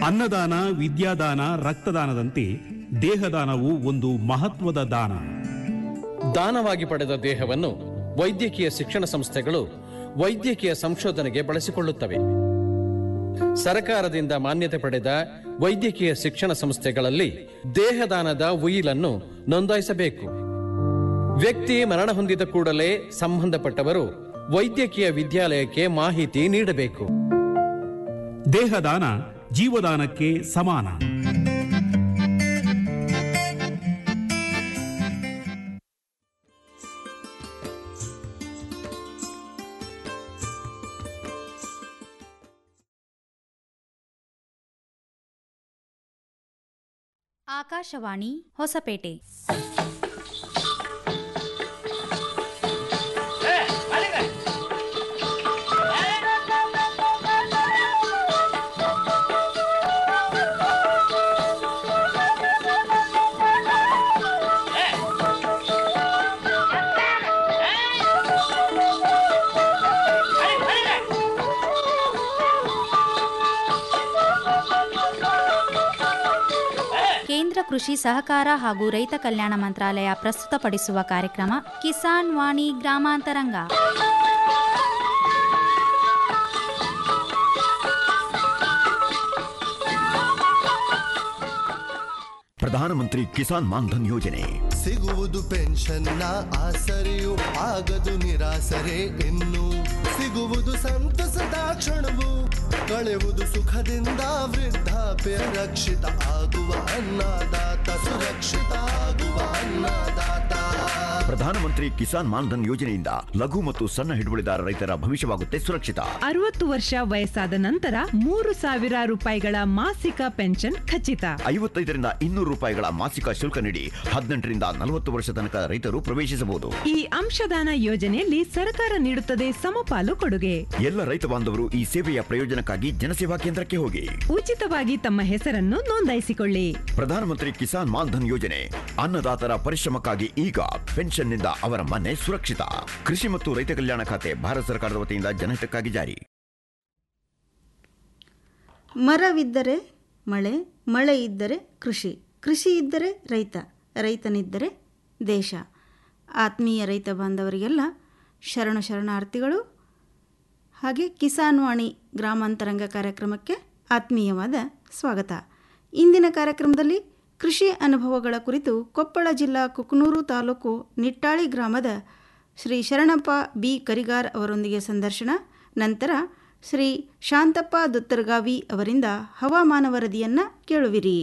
ಅನ್ನದಾನ ವಿದ್ಯಾದಾನ ರಕ್ತದಾನದಂತೆ ದೇಹದಾನವು ಒಂದು ಮಹತ್ವದ ದಾನ ದಾನವಾಗಿ ಪಡೆದ ದೇಹವನ್ನು ವೈದ್ಯಕೀಯ ಶಿಕ್ಷಣ ಸಂಸ್ಥೆಗಳು ವೈದ್ಯಕೀಯ ಸಂಶೋಧನೆಗೆ ಬಳಸಿಕೊಳ್ಳುತ್ತವೆ ಸರಕಾರದಿಂದ ಮಾನ್ಯತೆ ಪಡೆದ ವೈದ್ಯಕೀಯ ಶಿಕ್ಷಣ ಸಂಸ್ಥೆಗಳಲ್ಲಿ ದೇಹದಾನದ ಉಯಿಲನ್ನು ನೋಂದಾಯಿಸಬೇಕು ವ್ಯಕ್ತಿ ಮರಣ ಹೊಂದಿದ ಕೂಡಲೇ ಸಂಬಂಧಪಟ್ಟವರು ವೈದ್ಯಕೀಯ ವಿದ್ಯಾಲಯಕ್ಕೆ ಮಾಹಿತಿ ನೀಡಬೇಕು ದೇಹದಾನ ಜೀವದಾನಕ್ಕೆ ಸಮಾನ ಆಕಾಶವಾಣಿ ಹೊಸಪೇಟೆ ಕೇಂದ್ರ ಕೃಷಿ ಸಹಕಾರ ಹಾಗೂ ರೈತ ಕಲ್ಯಾಣ ಮಂತ್ರಾಲಯ ಪ್ರಸ್ತುತಪಡಿಸುವ ಕಾರ್ಯಕ್ರಮ ಕಿಸಾನ್ ವಾಣಿ ಗ್ರಾಮಾಂತರಂಗ ಪ್ರಧಾನಮಂತ್ರಿ ಕಿಸಾನ್ ಮಾನ್ಧನ್ ಯೋಜನೆ ಸಿಗುವುದು ಪೆನ್ಷನ್ನ ಆಸರೆಯು ಆಗದು ನಿರಾಸರೆ ಇನ್ನು ಸಿಗುವುದು ಸಂತಸದ ಕ್ಷಣವು ಕಳೆಯುವುದು ಸುಖದಿಂದ ವೃದ್ಧಾಪ್ಯ ರಕ್ಷಿತ ಆಗುವ ಅನ್ನದಾತ ಸುರಕ್ಷಿತ ಆಗುವ ಅನ್ನದಾತ ಪ್ರಧಾನಮಂತ್ರಿ ಕಿಸಾನ್ ಮಾನ್ಧನ್ ಯೋಜನೆಯಿಂದ ಲಘು ಮತ್ತು ಸಣ್ಣ ಹಿಡುವಳಿದಾರ ರೈತರ ಭವಿಷ್ಯವಾಗುತ್ತೆ ಸುರಕ್ಷಿತ ಅರವತ್ತು ವರ್ಷ ವಯಸ್ಸಾದ ನಂತರ ಮೂರು ಸಾವಿರ ರೂಪಾಯಿಗಳ ಮಾಸಿಕ ಪೆನ್ಷನ್ ಖಚಿತ ಐವತ್ತೈದರಿಂದ ಇನ್ನೂರು ರೂಪಾಯಿಗಳ ಮಾಸಿಕ ಶುಲ್ಕ ನೀಡಿ ಹದಿನೆಂಟರಿಂದ ನಲವತ್ತು ವರ್ಷ ತನಕ ರೈತರು ಪ್ರವೇಶಿಸಬಹುದು ಈ ಅಂಶದಾನ ಯೋಜನೆಯಲ್ಲಿ ಸರ್ಕಾರ ನೀಡುತ್ತದೆ ಸಮಪಾಲು ಕೊಡುಗೆ ಎಲ್ಲ ರೈತ ಬಾಂಧವರು ಈ ಸೇವೆಯ ಪ್ರಯೋಜನಕ್ಕಾಗಿ ಜನಸೇವಾ ಕೇಂದ್ರಕ್ಕೆ ಹೋಗಿ ಉಚಿತವಾಗಿ ತಮ್ಮ ಹೆಸರನ್ನು ನೋಂದಾಯಿಸಿಕೊಳ್ಳಿ ಪ್ರಧಾನಮಂತ್ರಿ ಕಿಸಾನ್ ಮಾನ್ಧನ್ ಯೋಜನೆ ಅನ್ನದಾತರ ಪರಿಶ್ರಮಕ್ಕಾಗಿ ಈಗ ಪೆನ್ಷನ್ನಿಂದ ಅವರ ಮನೆ ಸುರಕ್ಷಿತ ಕೃಷಿ ಮತ್ತು ರೈತ ಕಲ್ಯಾಣ ಖಾತೆ ಭಾರತ ಸರ್ಕಾರದ ವತಿಯಿಂದ ಜನಹಿತಕ್ಕಾಗಿ ಜಾರಿ ಮರವಿದ್ದರೆ ಮಳೆ ಮಳೆ ಇದ್ದರೆ ಕೃಷಿ ಕೃಷಿ ಇದ್ದರೆ ರೈತ ರೈತನಿದ್ದರೆ ದೇಶ ಆತ್ಮೀಯ ರೈತ ಬಾಂಧವರಿಗೆಲ್ಲ ಶರಣು ಶರಣಾರ್ಥಿಗಳು ಹಾಗೆ ಕಿಸಾನ್ ವಾಣಿ ಗ್ರಾಮಾಂತರಂಗ ಕಾರ್ಯಕ್ರಮಕ್ಕೆ ಆತ್ಮೀಯವಾದ ಸ್ವಾಗತ ಇಂದಿನ ಕಾರ್ಯಕ್ರಮದಲ್ಲಿ ಕೃಷಿ ಅನುಭವಗಳ ಕುರಿತು ಕೊಪ್ಪಳ ಜಿಲ್ಲಾ ಕುಕನೂರು ತಾಲೂಕು ನಿಟ್ಟಾಳಿ ಗ್ರಾಮದ ಶ್ರೀ ಶರಣಪ್ಪ ಬಿ ಕರಿಗಾರ್ ಅವರೊಂದಿಗೆ ಸಂದರ್ಶನ ನಂತರ ಶ್ರೀ ಶಾಂತಪ್ಪ ದುತ್ತರ್ಗಾವಿ ಅವರಿಂದ ಹವಾಮಾನ ವರದಿಯನ್ನ ಕೇಳುವಿರಿ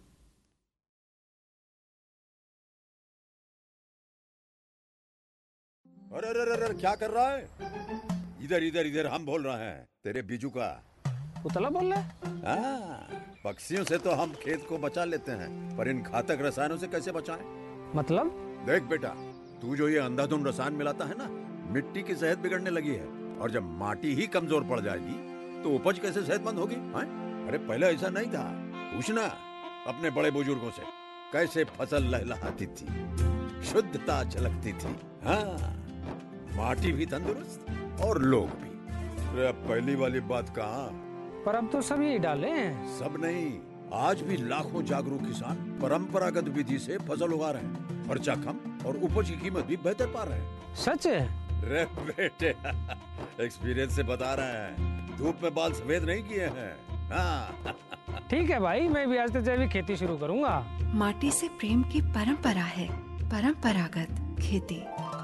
अरे अरे अरे अरे, क्या कर रहा है इधर इधर इधर हम बोल रहे हैं तेरे बीजू का उतला बोल रहा हाँ, पक्षियों से तो हम खेत को बचा लेते हैं पर इन घातक रसायनों से कैसे बचाएं? मतलब देख बेटा तू जो ये अंधाधुंध रसायन मिलाता है ना मिट्टी की सेहत बिगड़ने लगी है और जब माटी ही कमजोर पड़ जाएगी तो उपज कैसे सेहतमंद होगी हाँ? अरे पहले ऐसा नहीं था पूछना अपने बड़े बुजुर्गों से कैसे फसल लहलहाती थी शुद्धता झलकती थी हाँ माटी भी तंदुरुस्त और लोग भी अरे अब पहली वाली बात कहाँ पर अब तो सब यही डाले हैं सब नहीं आज भी लाखों जागरूक किसान परंपरागत विधि से फसल उगा रहे हैं खर्चा कम और उपज की कीमत भी बेहतर पा रहे हैं सच है रे बेटे एक्सपीरियंस से बता रहे हैं धूप में बाल सफेद नहीं किए हैं हाँ ठीक है भाई मैं भी आज से जैविक खेती शुरू करूंगा माटी से प्रेम की परंपरा है परंपरागत खेती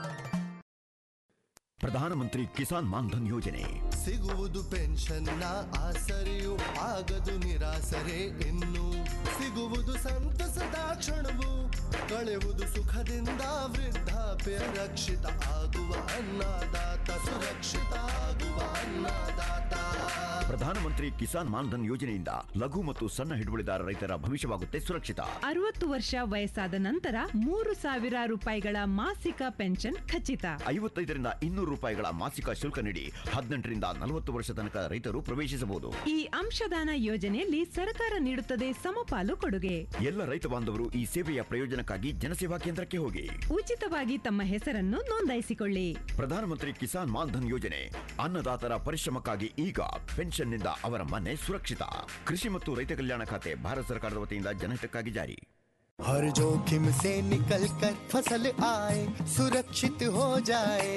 ಪ್ರಧಾನಮಂತ್ರಿ ಕಿಸಾನ್ ಮಾನ್ಧನ್ ಯೋಜನೆ ಸಿಗುವುದು ಪೆನ್ಷನ್ನ ಆಸರೆಯು ಆಗದು ನಿರಾಸರೆ ಇನ್ನು ಸಿಗುವುದು ಸಂತಸದ ಕ್ಷಣವು ಕಳೆಯುವುದು ಸುಖದಿಂದ ವೃದ್ಧಾಪ್ಯ ರಕ್ಷಿತ ಆಗುವ ಅನ್ನದಾತ ಸುರಕ್ಷಿತ ಆಗುವ ಅನ್ನದಾತ ಪ್ರಧಾನಮಂತ್ರಿ ಕಿಸಾನ್ ಮಾನ್ಧನ್ ಯೋಜನೆಯಿಂದ ಲಘು ಮತ್ತು ಸಣ್ಣ ಹಿಡುವಳಿದಾರ ರೈತರ ಭವಿಷ್ಯವಾಗುತ್ತೆ ಸುರಕ್ಷಿತ ಅರವತ್ತು ವರ್ಷ ವಯಸ್ಸಾದ ನಂತರ ಮೂರು ಸಾವಿರ ರೂಪಾಯಿಗಳ ಮಾಸಿಕ ಪೆನ್ಷನ್ ಖಚಿತ ಐವತ್ತೈದರಿಂದ ಇನ್ನೂರು ರೂಪಾಯಿಗಳ ಮಾಸಿಕ ಶುಲ್ಕ ನೀಡಿ ಹದಿನೆಂಟರಿಂದ ನಲವತ್ತು ವರ್ಷ ತನಕ ರೈತರು ಪ್ರವೇಶಿಸಬಹುದು ಈ ಅಂಶದಾನ ಯೋಜನೆಯಲ್ಲಿ ಸರ್ಕಾರ ನೀಡುತ್ತದೆ ಸಮಪಾಲು ಕೊಡುಗೆ ಎಲ್ಲ ರೈತ ಬಾಂಧವರು ಈ ಸೇವೆಯ ಪ್ರಯೋಜನಕ್ಕಾಗಿ ಜನಸೇವಾ ಕೇಂದ್ರಕ್ಕೆ ಹೋಗಿ ಉಚಿತವಾಗಿ ತಮ್ಮ ಹೆಸರನ್ನು ನೋಂದಾಯಿಸಿಕೊಳ್ಳಿ ಪ್ರಧಾನಮಂತ್ರಿ ಕಿಸಾನ್ ಕಿಸಾನ್ ಮಾನ್ಧನ್ ಯೋಜನೆ ಅನ್ನದಾತರ ಪರಿಶ್ರಮಕ್ಕಾಗಿ ಈಗ ಪೆನ್ಷನ್ನಿಂದ ಅವರ ಮನೆ ಸುರಕ್ಷಿತ ಕೃಷಿ ಮತ್ತು ರೈತ ಕಲ್ಯಾಣ ಖಾತೆ ಭಾರತ ಸರ್ಕಾರದ ವತಿಯಿಂದ ಜನಹಿತಕ್ಕಾಗಿ ಜಾರಿ हर जोखिम से निकल कर फसल आए सुरक्षित हो जाए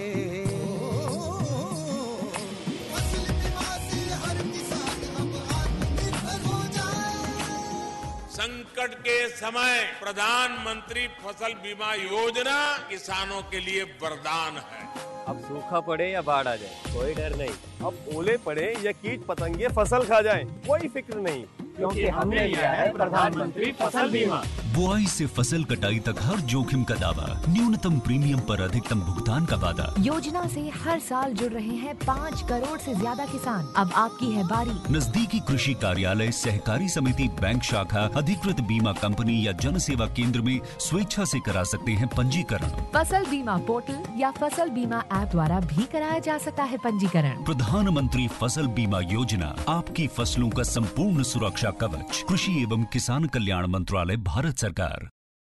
फसल बीमा से हर किसान अब आत्मनिर्भर हो जाए संकट के समय प्रधानमंत्री फसल बीमा योजना किसानों के लिए वरदान है अब सूखा पड़े या बाढ़ आ जाए कोई डर नहीं अब ओले पड़े या कीट पतंगे फसल खा जाए कोई फिक्र नहीं क्योंकि हमने लिया है प्रधानमंत्री फसल बीमा बुआई से फसल कटाई तक हर जोखिम का दावा न्यूनतम प्रीमियम पर अधिकतम भुगतान का वादा योजना से हर साल जुड़ रहे हैं पाँच करोड़ से ज्यादा किसान अब आपकी है बारी नजदीकी कृषि कार्यालय सहकारी समिति बैंक शाखा अधिकृत बीमा कंपनी या जन सेवा केंद्र में स्वेच्छा से करा सकते हैं पंजीकरण फसल बीमा पोर्टल या फसल बीमा ऐप द्वारा भी कराया जा सकता है पंजीकरण प्रधानमंत्री फसल बीमा योजना आपकी फसलों का संपूर्ण सुरक्षा कवच कृषि एवं किसान कल्याण मंत्रालय भारत सरकार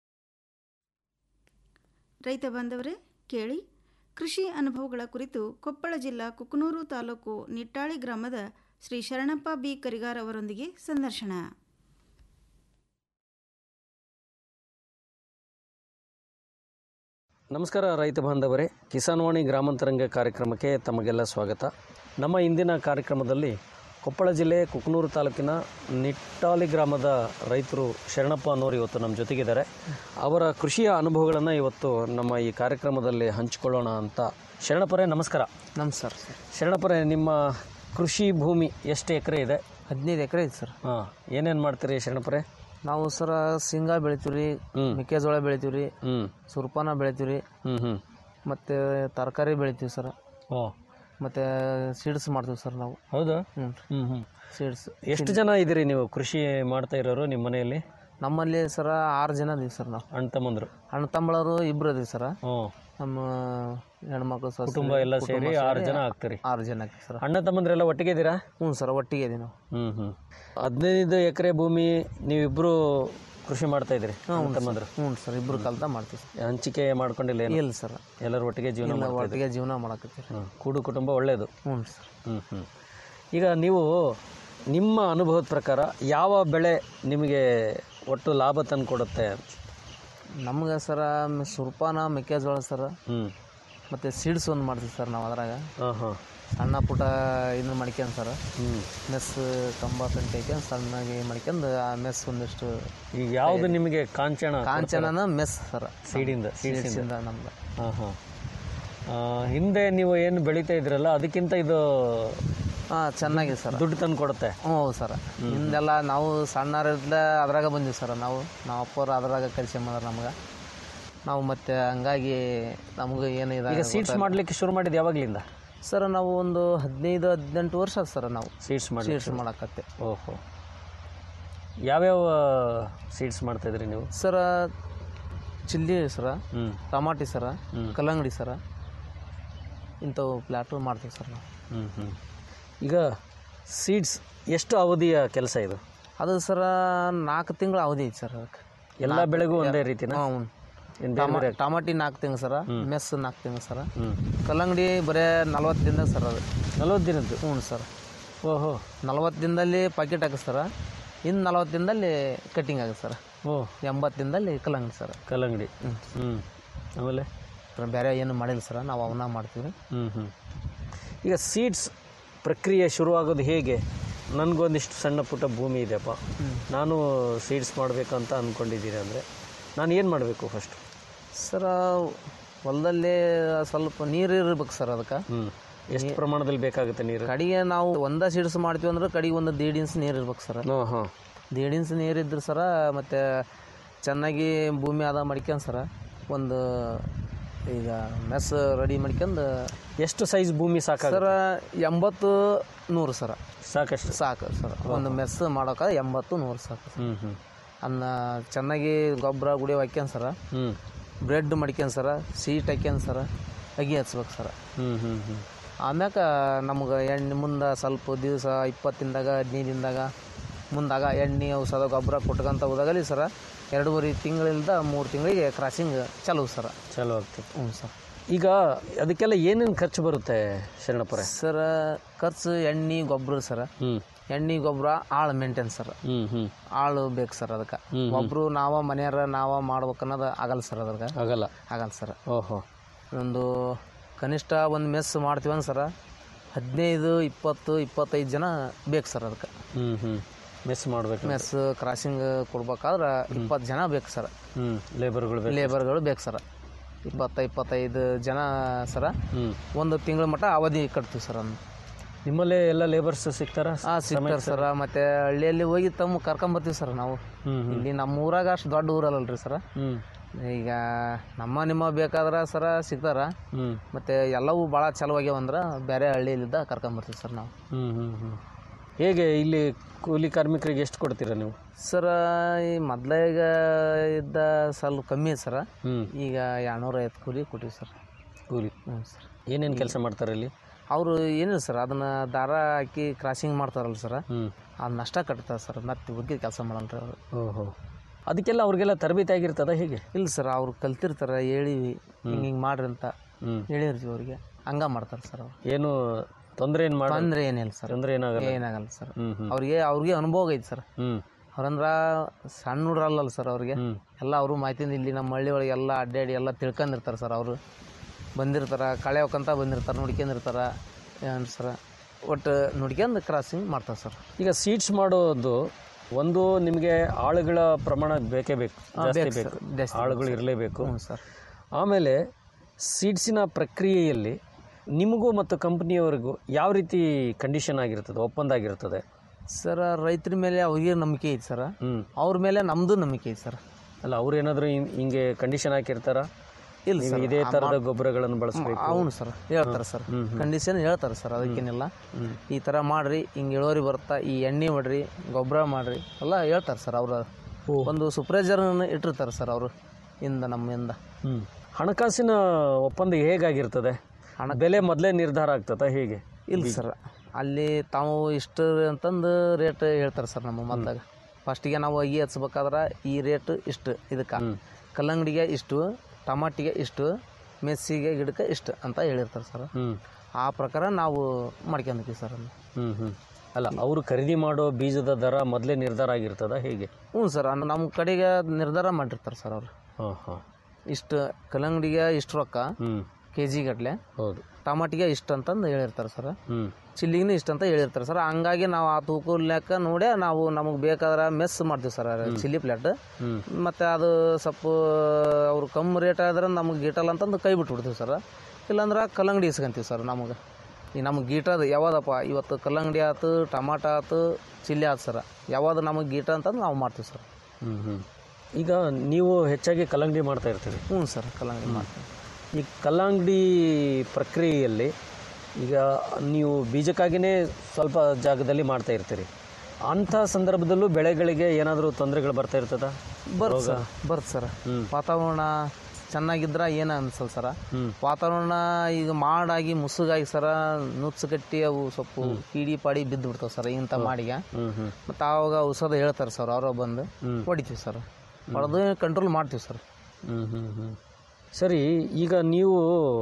ರೈತ ಬಾಂಧವರೇ ಕೇಳಿ ಕೃಷಿ ಅನುಭವಗಳ ಕುರಿತು ಕೊಪ್ಪಳ ಜಿಲ್ಲಾ ಕುಕನೂರು ತಾಲೂಕು ನಿಟ್ಟಾಳಿ ಗ್ರಾಮದ ಶ್ರೀ ಶರಣಪ್ಪ ಬಿ ಕರಿಗಾರ್ ಅವರೊಂದಿಗೆ ಸಂದರ್ಶನ ನಮಸ್ಕಾರ ರೈತ ಬಾಂಧವರೇ ಕಿಸಾನ್ವಾಣಿ ಗ್ರಾಮಾಂತರಂಗ ಕಾರ್ಯಕ್ರಮಕ್ಕೆ ತಮಗೆಲ್ಲ ಸ್ವಾಗತ ನಮ್ಮ ಇಂದಿನ ಕಾರ್ಯಕ್ರಮದಲ್ಲಿ ಕೊಪ್ಪಳ ಜಿಲ್ಲೆ ಕುಕನೂರು ತಾಲೂಕಿನ ನಿಟ್ಟಾಲಿ ಗ್ರಾಮದ ರೈತರು ಶರಣಪ್ಪ ಅನ್ನೋರು ಇವತ್ತು ನಮ್ಮ ಜೊತೆಗಿದ್ದಾರೆ ಅವರ ಕೃಷಿಯ ಅನುಭವಗಳನ್ನು ಇವತ್ತು ನಮ್ಮ ಈ ಕಾರ್ಯಕ್ರಮದಲ್ಲಿ ಹಂಚಿಕೊಳ್ಳೋಣ ಅಂತ ಶರಣಪ್ಪರೇ ನಮಸ್ಕಾರ ನಮಸ್ಕಾರ ಶರಣಪ್ಪರೇ ನಿಮ್ಮ ಕೃಷಿ ಭೂಮಿ ಎಷ್ಟು ಎಕರೆ ಇದೆ ಹದಿನೈದು ಎಕರೆ ಐತೆ ಸರ್ ಹಾಂ ಏನೇನು ಮಾಡ್ತೀರಿ ಶರಣಪ್ಪರೇ ನಾವು ಸರ ಶೇಂಗಾ ಬೆಳಿತೀವಿ ರೀ ಮೆಕ್ಕೆಜೋಳ ಬೆಳಿತೀವಿ ರೀ ಹ್ಞೂ ಸುರ್ಪಾನ ಬೆಳಿತೀವಿ ರೀ ಹ್ಞೂ ಹ್ಞೂ ಮತ್ತು ತರಕಾರಿ ಬೆಳಿತೀವಿ ಸರ್ ಓ ಮತ್ತು ಸೀಡ್ಸ್ ಮಾಡ್ತೀವಿ ಸರ್ ನಾವು ಹೌದಾ ಹ್ಞೂ ಹ್ಞೂ ಹ್ಞೂ ಸೀಡ್ಸ್ ಎಷ್ಟು ಜನ ಇದ್ದೀರಿ ನೀವು ಕೃಷಿ ಮಾಡ್ತಾ ಇರೋರು ನಿಮ್ಮ ಮನೆಯಲ್ಲಿ ನಮ್ಮಲ್ಲಿ ಸರ ಆರು ಜನ ಅದೀವಿ ಸರ್ ನಾವು ಅಣ್ಣ ತಮ್ಮಂದ್ರು ಅಣ್ಣ ತಮ್ಮಳವರು ಇಬ್ಬರು ಅದೀವಿ ಸರ ಹ್ಞೂ ನಮ್ಮ ಹೆಣ್ಮಕ್ಳು ಸೊಸೆ, ಕುಟುಂಬ ಎಲ್ಲ ಸೇರಿ ಕುಟುಂಬ ಆರು ಸೇರಿ ಜನ ಆಗ್ತೀರಿ ಆರು ಜನ ಆಗ್ತೀವಿ ಸರ್ ಅಣ್ಣ ತಮ್ಮಂದ್ರೆಲ್ಲ ಒಟ್ಟಿಗೆ ಇದ್ದೀರಾ ಹ್ಞೂ ಸರ್ ಒಟ್ಟಿಗೆ ಇದೀವಿ ನಾವು ಹ್ಞೂ ಹ್ಞೂ ಹದಿನೈದು ಎಕರೆ ಭೂಮಿ ನೀವಿಬ್ಬರು ಕೃಷಿ ಮಾಡ್ತಾ ಇದ್ದೀರಿ ಅಣ್ಣ ತಮ್ಮಂದ್ರು ಹ್ಞೂ ಸರ್ ಇಬ್ಬರು ಕಲ್ತ ಮಾಡ್ತೀವಿ ಸರ್ ಹಂಚಿಕೆ ಮಾಡ್ಕೊಂಡಿಲ್ಲ ಏನು? ಇಲ್ಲ ಸರ್ ಎಲ್ಲರೂ ಒಟ್ಟಿಗೆ ಜೀವನ ಇಲ್ಲ, ಮಾಡ್ತಾ ಒಟ್ಟಿಗೆ ಜೀವನ ಮಾಡಕತ್ತೀವಿ ಹ್ಞೂ ಕೂಡು ಕುಟುಂಬ ಒಳ್ಳೆಯದು ಹ್ಞೂ ಸರ್ ಹ್ಞೂ ಹ್ಞೂ ಈಗ ನೀವು ನಿಮ್ಮ ಅನುಭವದ ಪ್ರಕಾರ ಯಾವ ಬೆಳೆ ನಿಮಗೆ ಒಟ್ಟು ಲಾಭ ತಂದು ಕೊಡುತ್ತೆ ನಮ್ಗೆ ಸರ ಮ್- ಸುರ್ಪಾನ ಮೆಕ್ಕೆಜೋಳ ಸರ್ ಹ್ಞೂ ಮತ್ತು ಸೀಡ್ಸ್ ಒಂದು ಮಾಡ್ತೀವಿ ಸರ್ ನಾವು ಅದ್ರಾಗ ಹಾಂ ಹಾಂ ಸಣ್ಣ ಪುಟ್ಟ ಇದನ್ನ ಮಾಡ್ಕ್ಯಂಡ್ ಸರ್ ಹ್ಞೂ ಮೆಸ್ ಕಂಬ ಪೆಂಟೆ ಹಾಕ್ಯಂಡ್ ಸಣ್ಣಗೆ ಮಾಡ್ಕ್ಯಂಡು ಆ ಮೆಸ್ ಒಂದಿಷ್ಟು ಈಗ ಯಾವುದು ನಿಮಗೆ ಕಾಂಚನ ಕಾಂಚನನ ಮೆಸ್ ಸರ್ ಸೀಡಿಂದ ಸೀಡ್ಸಿಂದ ನಮ್ದು ಹಾಂ ಹಾಂ ಹಿಂದೆ ನೀವು ಏನು ಬೆಳೀತಾ ಇದ್ರಲ್ಲ ಅದಕ್ಕಿಂತ ಇದು ಹಾಂ ಚೆನ್ನಾಗಿದೆ ಸರ್ ದುಡ್ಡು ತಂದು ಕೊಡುತ್ತೆ ಹ್ಞೂ ಹೌದು ಸರ್ ಹಿಂದೆಲ್ಲ ನಾವು ಸಣ್ಣರಿದ್ದ ಅದ್ರಾಗ ಬಂದೀವಿ ಸರ್ ನಾವು ನಾವು ಅಪ್ಪರು ಅದ್ರಾಗ ಕಲಿಸಿ ಮಾಡಿದ್ರೆ ನಮ್ಗೆ ನಾವು ಮತ್ತೆ ಹಂಗಾಗಿ ನಮಗೂ ಏನು ಈಗ ಇದಾಗ ಸೀಡ್ಸ್ ಮಾಡ್ಲಿಕ್ಕೆ ಶುರು ಮಾಡಿದ್ದು ಯಾವಾಗಲಿಂದ ಸರ್ ನಾವು ಒಂದು ಹದಿನೈದು ಹದಿನೆಂಟು ವರ್ಷ ಆಯ್ತು ಸರ್ ನಾವು ಸೀಡ್ಸ್ ಮಾಡಿ ಸೀಡ್ಸ್ ಮಾಡಕತ್ತೆ ಓಹೋ ಯಾವ್ಯಾವ ಸೀಡ್ಸ್ ಮಾಡ್ತಾ ಇದ್ರಿ ನೀವು ಸರ ಚಿಲ್ಲಿ ಸರ ಹ್ಞೂ ಟಮಾಟಿ ಸರ ಹ್ಮ್. ಕಲ್ಲಂಗಡಿ ಸರ ಇಂಥವು ಪ್ಲಾಟು ಮಾಡ್ತೀವಿ ಸರ್ ನಾವು ಹ್ಞೂ ಹ್ಞೂ ಈಗ ಸೀಡ್ಸ್ ಎಷ್ಟು ಅವಧಿಯ ಕೆಲಸ ಇದು ಅದು ಸರ ನಾಲ್ಕು ತಿಂಗಳು ಅವಧಿ ಐತಿ ಸರ್ ಅದಕ್ಕೆ ಎಲ್ಲ ಬೆಳೆಗೂ ಒಂದೇ ರೀತಿನ ಹ್ಞೂ ಏನು ಬೇರೆ ಬೇರೆ ಟಮಾಟಿ ನಾಲ್ಕು ತಿಂಗಳು ಸರ ಮೆಸ್ ನಾಲ್ಕು ತಿಂಗಳು ಸರ ಹ್ಞೂ ಕಲ್ಲಂಗಡಿ ಬರೇ ನಲ್ವತ್ತು ದಿನದಾಗ ಸರ್ ಅದು ನಲ್ವತ್ತು ದಿನದ್ದು ಹ್ಞೂ ಸರ್ ಓಹೋ ನಲ್ವತ್ತು ದಿನದಲ್ಲಿ ಪ್ಯಾಕೆಟ್ ಹಾಕಿಸ್ತಾರ ಇನ್ನು ನಲ್ವತ್ತು ದಿನದಲ್ಲಿ ಕಟ್ಟಿಂಗ್ ಆಗುತ್ತೆ ಸರ್ ಓ ಎಂಬತ್ತು ದಿನದಲ್ಲಿ ಕಲ್ಲಂಗಡಿ ಸರ್ ಕಲ್ಲಂಗಡಿ ಹ್ಞೂ ಆಮೇಲೆ ಬೇರೆ ಏನು ಮಾಡಿಲ್ಲ ಸರ್ ನಾವು ಅವನ್ನ ಮಾಡ್ತೀವಿ ಹ್ಞೂ ಹ್ಞೂ ಈಗ ಸೀಡ್ಸ್ ಪ್ರಕ್ರಿಯೆ ಶುರುವಾಗೋದು ಹೇಗೆ ನನಗೊಂದಿಷ್ಟು ಸಣ್ಣ ಪುಟ್ಟ ಭೂಮಿ ಇದೆಯಪ್ಪ ನಾನು ಸೀಡ್ಸ್ ಮಾಡಬೇಕಂತ ಅಂದ್ಕೊಂಡಿದ್ದೀನಿ ಅಂದರೆ ನಾನು ಏನು ಮಾಡಬೇಕು ಫಸ್ಟ್ ಸರ ಹೊಲದಲ್ಲಿ ಸ್ವಲ್ಪ ನೀರು ಇರ್ಬೇಕು ಸರ್ ಅದಕ್ಕೆ ಹ್ಞೂ ಎಷ್ಟು ಪ್ರಮಾಣದಲ್ಲಿ ಬೇಕಾಗುತ್ತೆ ನೀರು ಕಡೆಗೆ ನಾವು ಒಂದ ಸೀಡ್ಸ್ ಮಾಡ್ತೀವಿ ಅಂದ್ರೆ ಕಡೆಗೆ ಒಂದು ದೇಡ್ ಇಂಚ್ ನೀರು ಇರ್ಬೇಕು ಸರ್ ಹಾಂ ಹಾಂ ದೇಡ್ ಇಂಚ್ ನೀರು ಇದ್ರೆ ಸರ ಮತ್ತು ಚೆನ್ನಾಗಿ ಭೂಮಿ ಆದ ಮಾಡ್ಕ್ಯಂಡ್ ಸರ ಒಂದು ಈಗ ಮೆಸ್ ರೆಡಿ ಮಾಡ್ಕ್ಯಂಡು ಎಷ್ಟು ಸೈಜ್ ಭೂಮಿ ಸಾಕ ಸರ ಎಂಬತ್ತು ನೂರು ಸರ ಸಾಕಷ್ಟು ಸಾಕು ಸರ್ ಒಂದು ಮೆಸ್ ಮಾಡೋಕೆ ಎಂಬತ್ತು ನೂರು ಸಾಕು ಹ್ಞೂ ಹ್ಞೂ ಅನ್ನ ಚೆನ್ನಾಗಿ ಗೊಬ್ಬರ ಗುಡಿ ಹಾಕ್ಯಂಡ್ ಸರ ಹ್ಞೂ ಬ್ರೆಡ್ ಮಡ್ಕ್ಯಂಡ್ ಸರ ಸೀಟ್ ಹಾಕ್ಯಂಡ್ ಸರ ಅಗಿ ಹಚ್ಬೇಕು ಸರ ಹ್ಞೂ ಹ್ಞೂ ಹ್ಞೂ ಆಮ್ಯಾಕ ನಮ್ಗೆ ಎಣ್ಣೆ ಮುಂದೆ ಸ್ವಲ್ಪ ದಿವಸ ಇಪ್ಪತ್ತು ದಿನದಾಗ ಹದಿನೈದು ದಿನದಾಗ ಮುಂದಾಗ ಎಣ್ಣೆ ಔಷಧ ಗೊಬ್ಬರ ಕೊಟ್ಕೊಂತ ಹೋದಾಗಲಿ ಸರ ಎರಡೂವರೆ ತಿಂಗಳಿಂದ ಮೂರು ತಿಂಗಳಿಗೆ ಕ್ರಾಸಿಂಗ್ ಚಲೋ ಸರ ಚಲೋ ಆಗ್ತದೆ ಹ್ಞೂ ಸರ್ ಈಗ ಅದಕ್ಕೆಲ್ಲ ಏನೇನು ಖರ್ಚು ಬರುತ್ತೆ ಶರಣಪ್ಪರೇ ಸರ್ ಖರ್ಚು ಎಣ್ಣೆ ಗೊಬ್ಬರ ಸರ್ ಎಣ್ಣೆ ಗೊಬ್ಬರ ಆಳು ಮೇಂಟೈನ್ ಸರ್ ಆಳು ಬೇಕು ಸರ್ ಅದಕ್ಕೆ ಒಬ್ರು ನಾವ ಮನೆಯವ್ರ ನಾವ ಮಾಡ್ಬೇಕನ್ನೋದು ಆಗಲ್ಲ ಸರ್ ಅದ್ರಾಗ ಆಗಲ್ಲ ಆಗಲ್ಲ ಸರ್ ಓಹೋ ಒಂದು ಕನಿಷ್ಠ ಒಂದು ಮೆಸ್ ಮಾಡ್ತೀವಂದು ಸರ ಹದಿನೈದು ಇಪ್ಪತ್ತು ಇಪ್ಪತ್ತೈದು ಜನ ಬೇಕು ಸರ್ ಅದಕ್ಕೆ ಹ್ಞೂ ಹ್ಞೂ ಮೆಸ್ ಮಾಡಬೇಕು ಮೆಸ್ ಕ್ರಾಸಿಂಗ್ ಕೊಡ್ಬೇಕಾದ್ರೆ ಇಪ್ಪತ್ತು ಜನ ಬೇಕು ಸರ್ ಹ್ಞೂ ಲೇಬರ್ಗಳು ಬೇಕು ಲೇಬರ್ಗಳು ಬೇಕು ಸರ್ ಇಪ್ಪತ್ತ ಇಪ್ಪತ್ತೈದು ಜನ ಸರ ಒಂದು ತಿಂಗಳ ಮಟ್ಟ ಅವಧಿ ಕಟ್ತೀವಿ ಸರ್ ಅದನ್ನ ನಿಮ್ಮಲ್ಲೇ ಎಲ್ಲ ಲೇಬರ್ಸ್ ಸಿಗ್ತಾರ ಹಾಂ ಸಿಗ್ತಾರೆ ಸರ್ ಮತ್ತೆ ಹಳ್ಳಿಯಲ್ಲಿ ಹೋಗಿ ತಮ್ಮ ಕರ್ಕೊಂಬರ್ತೀವಿ ಸರ್ ನಾವು ಇಲ್ಲಿ ನಮ್ಮ ಊರಾಗ ಅಷ್ಟು ದೊಡ್ಡ ಊರಲ್ಲಲ್ರಿ ಸರ್ ಈಗ ನಮ್ಮ ನಿಮ್ಮ ಬೇಕಾದ್ರೆ ಸರ ಸಿಗ್ತಾರ ಮತ್ತೆ ಎಲ್ಲವೂ ಭಾಳ ಚಲೋ ಆಗ್ಯಾವಂದ್ರೆ ಬೇರೆ ಹಳ್ಳಿಯಲ್ಲಿದ್ದ ಕರ್ಕೊಂಬರ್ತೀವಿ ಸರ್ ನಾವು ಹ್ಞೂ ಹ್ಞೂ ಹ್ಞೂ ಹೇಗೆ ಇಲ್ಲಿ ಕೂಲಿ ಕಾರ್ಮಿಕರಿಗೆ ಎಷ್ಟು ಕೊಡ್ತೀರಾ ನೀವು ಸರ ಈ ಮೊದ್ಲೀಗ ಇದ್ದ ಸ್ವಲ್ಪ ಕಮ್ಮಿ ಸರ ಈಗ ಎರಡ್ನೂರ ಐವತ್ತು ಕೂಲಿ ಕೊಟ್ಟಿವಿ ಸರ್ ಕೂಲಿ ಹ್ಞೂ ಸರ್ ಏನೇನು ಕೆಲಸ ಮಾಡ್ತಾರೆ ಇಲ್ಲಿ ಅವರು ಏನಿಲ್ಲ ಸರ್ ಅದನ್ನ ದಾರ ಹಾಕಿ ಕ್ರಾಸಿಂಗ್ ಮಾಡ್ತಾರಲ್ಲ ಸರ್ ಅದನ್ನ ಅಷ್ಟ ಕಟ್ತಾರೆ ಸರ್ ಮತ್ತೆ ಹುಡುಗಿ ಕೆಲಸ ಮಾಡಲ್ರಿ ಅವರು ಓಹೋ ಅದಕ್ಕೆಲ್ಲ ಅವ್ರಿಗೆಲ್ಲ ತರಬೇತಿ ಆಗಿರ್ತದ ಹೇಗೆ ಇಲ್ಲ ಸರ್ ಅವ್ರು ಕಲ್ತಿರ್ತಾರೆ ಹೇಳಿವಿ ಹಿಂಗೆ ಹಿಂಗೆ ಮಾಡ್ರಿ ಅಂತ ಹೇಳಿರ್ತೀವಿ ಅವ್ರಿಗೆ ಹಂಗ ಮಾಡ್ತಾರೆ ಸರ್ ಅವ್ರು ಏನು ತೊಂದರೆ ಏನು ಮಾಡಿ ತೊಂದರೆ ಏನಿಲ್ಲ ಸರ್ ತೊಂದರೆ ಏನಾಗಲ್ಲ ಏನಾಗಲ್ಲ ಸರ್ ಹ್ಮ್, ಹ್ಮ್. ಅವ್ರಿಗೆ ಅವ್ರಿಗೆ ಅನುಭವ ಐತಿ ಸರ್ ಹ್ಮ್ ಅವ್ರಂದ್ರ ಸಣ್ಣ ಹುಡ್ರಲ್ಲ ಸರ್ ಅವ್ರಿಗೆ ಎಲ್ಲ ಅವರು ಮಾಹಿತಿಯಿಂದ ಇಲ್ಲಿ ನಮ್ಮ ಹಳ್ಳಿ ಒಳಗೆ ಎಲ್ಲ ಅಡ್ಡಾಡಿ ಎಲ್ಲ ತಿಳ್ಕೊಂಡಿರ್ತಾರೆ ಸರ್ ಅವರು ಬಂದಿರ್ತಾರೆ ಕಳೆ ಹೋಗಂತ ಬಂದಿರ್ತಾರೆ ನೋಡ್ಕೊಂಡಿರ್ತಾರೆ ಏನು ಸರ್ ಒಟ್ಟು ನೋಡ್ಕೊಂಡು ಕ್ರಾಸಿಂಗ್ ಮಾಡ್ತಾರೆ ಸರ್ ಈಗ ಸೀಟ್ಸ್ ಮಾಡೋದು ಒಂದು ನಿಮಗೆ ಆಳುಗಳ ಪ್ರಮಾಣ ಬೇಕೇ ಬೇಕು ಹಾ, ಜಾಸ್ತಿ ಬೇಕು ಬೇಕು ಸರ್, ಜಾಸ್ತಿ ಆಳುಗಳು ಬೇಕು ಸರ್. ಇರಲೇಬೇಕು ಹ್ಞೂ ಸರ್ ಆಮೇಲೆ ಸೀಡ್ಸಿನ ಪ್ರಕ್ರಿಯೆಯಲ್ಲಿ ನಿಮಗೂ ಮತ್ತು ಕಂಪ್ನಿಯವರಿಗೂ ಯಾವ ರೀತಿ ಕಂಡೀಷನ್ ಆಗಿರ್ತದೆ ಒಪ್ಪಂದ ಆಗಿರ್ತದೆ ಸರ್ ರೈತರ ಮೇಲೆ ಅವ್ರಿಗೆ ನಂಬಿಕೆ ಐತಿ ಸರ್ ಅವ್ರ ಮೇಲೆ ನಮ್ಮದು ನಂಬಿಕೆ ಐತಿ ಸರ್ ಅಲ್ಲ ಅವ್ರು ಏನಾದರೂ ಹಿಂಗೆ ಕಂಡೀಷನ್ ಹಾಕಿರ್ತಾರ ಇಲ್ಲ ನೀವು ಸರ್ ಇದೇ ಆ ಥರದ ಮಾಡ್- ಗೊಬ್ಬರಗಳನ್ನು ಬಳಸಬೇಕು ಅವನು ಸರ್ ಹೇಳ್ತಾರೆ ಸರ್ ಕಂಡೀಷನ್ ಹೇಳ್ತಾರೆ ಸರ್ ಅದಕ್ಕೇನಿಲ್ಲ ಈ ಥರ ಮಾಡ್ರಿ ಹಿಂಗೆ ಇಳುವರಿ ಬರುತ್ತಾ ಈ ಎಣ್ಣೆ ಮಾಡ್ರಿ ಗೊಬ್ಬರ ಮಾಡ್ರಿ ಎಲ್ಲ ಹೇಳ್ತಾರೆ ಸರ್ ಅವರು ಒಂದು ಸೂಪರ್ವೈಸರ್ ಇಟ್ಟಿರ್ತಾರೆ ಸರ್ ಅವರು ಇಂದ ನಮ್ಮಿಂದ ಹ್ಞೂ ಹಣಕಾಸಿನ ಒಪ್ಪಂದ ಹೇಗಾಗಿರ್ತದೆ ಬೆಲೆ ಮೊದಲೇ ನಿರ್ಧಾರ ಆಗ್ತದ ಹೇಗೆ ಇಲ್ಲ ಸರ್ ಅಲ್ಲಿ ತಾವು ಇಷ್ಟು ಅಂತಂದು ರೇಟ್ ಹೇಳ್ತಾರೆ ಸರ್ ನಮ್ಮ ಮೊದಲಾಗ ಫಸ್ಟಿಗೆ ನಾವು ಅಗಿ ಹಚ್ಬೇಕಾದ್ರೆ ಈ ರೇಟ್ ಇಷ್ಟು ಇದಕ್ಕೆ ಕಲ್ಲಂಗಡಿಗೆ ಇಷ್ಟು ಟಮಾಟಿಗೆ ಇಷ್ಟು ಮೆಸ್ಸಿಗೆ ಗಿಡಕ್ಕೆ ಇಷ್ಟು ಅಂತ ಹೇಳಿರ್ತಾರೆ ಸರ್ ಆ ಪ್ರಕಾರ ನಾವು ಮಾಡ್ಕೊಂತೀವಿ ಸರ್ ಅದನ್ನ ಹ್ಞೂ ಹ್ಞೂ ಅಲ್ಲ ಅವರು ಖರೀದಿ ಮಾಡೋ ಬೀಜದ ದರ ಮೊದಲೇ ನಿರ್ಧಾರ ಆಗಿರ್ತದ ಹೇಗೆ ಹ್ಞೂ ಸರ್ ನಮ್ಮ ಕಡೆಗೆ ನಿರ್ಧಾರ ಮಾಡಿರ್ತಾರೆ ಸರ್ ಅವರು ಹಾಂ ಹಾಂ ಇಷ್ಟು ಕಲ್ಲಂಗಡಿಗೆ ಇಷ್ಟು ರೊಕ್ಕ ಕೆ ಜಿ ಗಟ್ಲೆ ಹೌದು ಟಮಾಟಿಗೆ ಇಷ್ಟು ಅಂತಂದು ಹೇಳಿರ್ತಾರೆ ಸರ್ ಹ್ಞೂ ಚಿಲ್ಲಿಗೂ ಇಷ್ಟು ಅಂತ ಹೇಳಿರ್ತಾರೆ ಸರ್ ಹಂಗಾಗಿ ನಾವು ಆ ತೂಕ ಲೆಕ್ಕ ನೋಡೇ ನಾವು ನಮಗೆ ಬೇಕಾದ್ರೆ ಮೆಸ್ ಮಾಡ್ತೀವಿ ಸರ್ ಚಿಲ್ಲಿ ಪ್ಲೇಟ್ ಮತ್ತು ಅದು ಸ್ವಲ್ಪ ಅವ್ರು ಕಮ್ಮಿ ರೇಟ್ ಆದ್ರೆ ನಮಗೆ ಗೀಟಲ್ಲ ಅಂತಂದು ಕೈ ಬಿಟ್ಬಿಡ್ತೀವಿ ಸರ್ ಇಲ್ಲಾಂದ್ರೆ ಕಲ್ಲಂಗಡಿ ಇಸ್ಕೊಂತೀವಿ ಸರ್ ನಮಗೆ ಈ ನಮಗೆ ಗೀಟದ ಯಾವ್ದಪ್ಪ ಇವತ್ತು ಕಲ್ಲಂಗಡಿ ಆಯ್ತು ಟಮಾಟ ಆಯ್ತು ಚಿಲ್ಲಿ ಆಯ್ತು ಸರ್ ಯಾವ್ದು ನಮಗೆ ಗೀಟ ಅಂತಂದು ನಾವು ಮಾಡ್ತೀವಿ ಸರ್ ಹ್ಞೂ ಹ್ಞೂ ಈಗ ನೀವು ಹೆಚ್ಚಾಗಿ ಕಲ್ಲಂಗಡಿ ಮಾಡ್ತಾ ಇರ್ತೀರಿ ಹ್ಞೂ ಸರ್ ಕಲ್ಲಂಗಡಿ ಮಾಡ್ತೀವಿ ಈ ಕಲ್ಲಂಗಡಿ ಪ್ರಕ್ರಿಯೆಯಲ್ಲಿ ಈಗ ನೀವು ಬೀಜಕ್ಕಾಗಿಯೇ ಸ್ವಲ್ಪ ಜಾಗದಲ್ಲಿ ಮಾಡ್ತಾ ಇರ್ತೀರಿ ಅಂಥ ಸಂದರ್ಭದಲ್ಲೂ ಬೆಳೆಗಳಿಗೆ ಏನಾದರೂ ತೊಂದರೆಗಳು ಬರ್ತಾ ಇರ್ತದ ಬರುತ್ತೆ ಸರ್ ಬರುತ್ತೆ ಸರ್ ವಾತಾವರಣ ಚೆನ್ನಾಗಿದ್ರೆ ಏನು ಅನ್ಸಲ್ಲ ಸರ ವಾತಾವರಣ ಈಗ ಮಾಡಾಗಿ ಮುಸುಗಾಗಿ ಸರ ನುಚ್ಚು ಕಟ್ಟಿ ಅವು ಸ್ವಲ್ಪ ಕೀಡಿ ಪಾಡಿ ಬಿದ್ದು ಬಿಡ್ತಾವೆ ಸರ್ ಇಂಥ ಮಾಡಿಗೆ ಮತ್ತು ಆವಾಗ ಔಷಧ ಹೇಳ್ತಾರೆ ಸರ್ ಅವರ ಬಂದು ಹೊಡಿತೀವಿ ಸರ್ ಹೊಡೆದು ಕಂಟ್ರೋಲ್ ಮಾಡ್ತೀವಿ ಸರ್ ಹ್ಞೂ ಹ್ಞೂ ಹ್ಞೂ ಸರಿ ಈಗ ನೀವು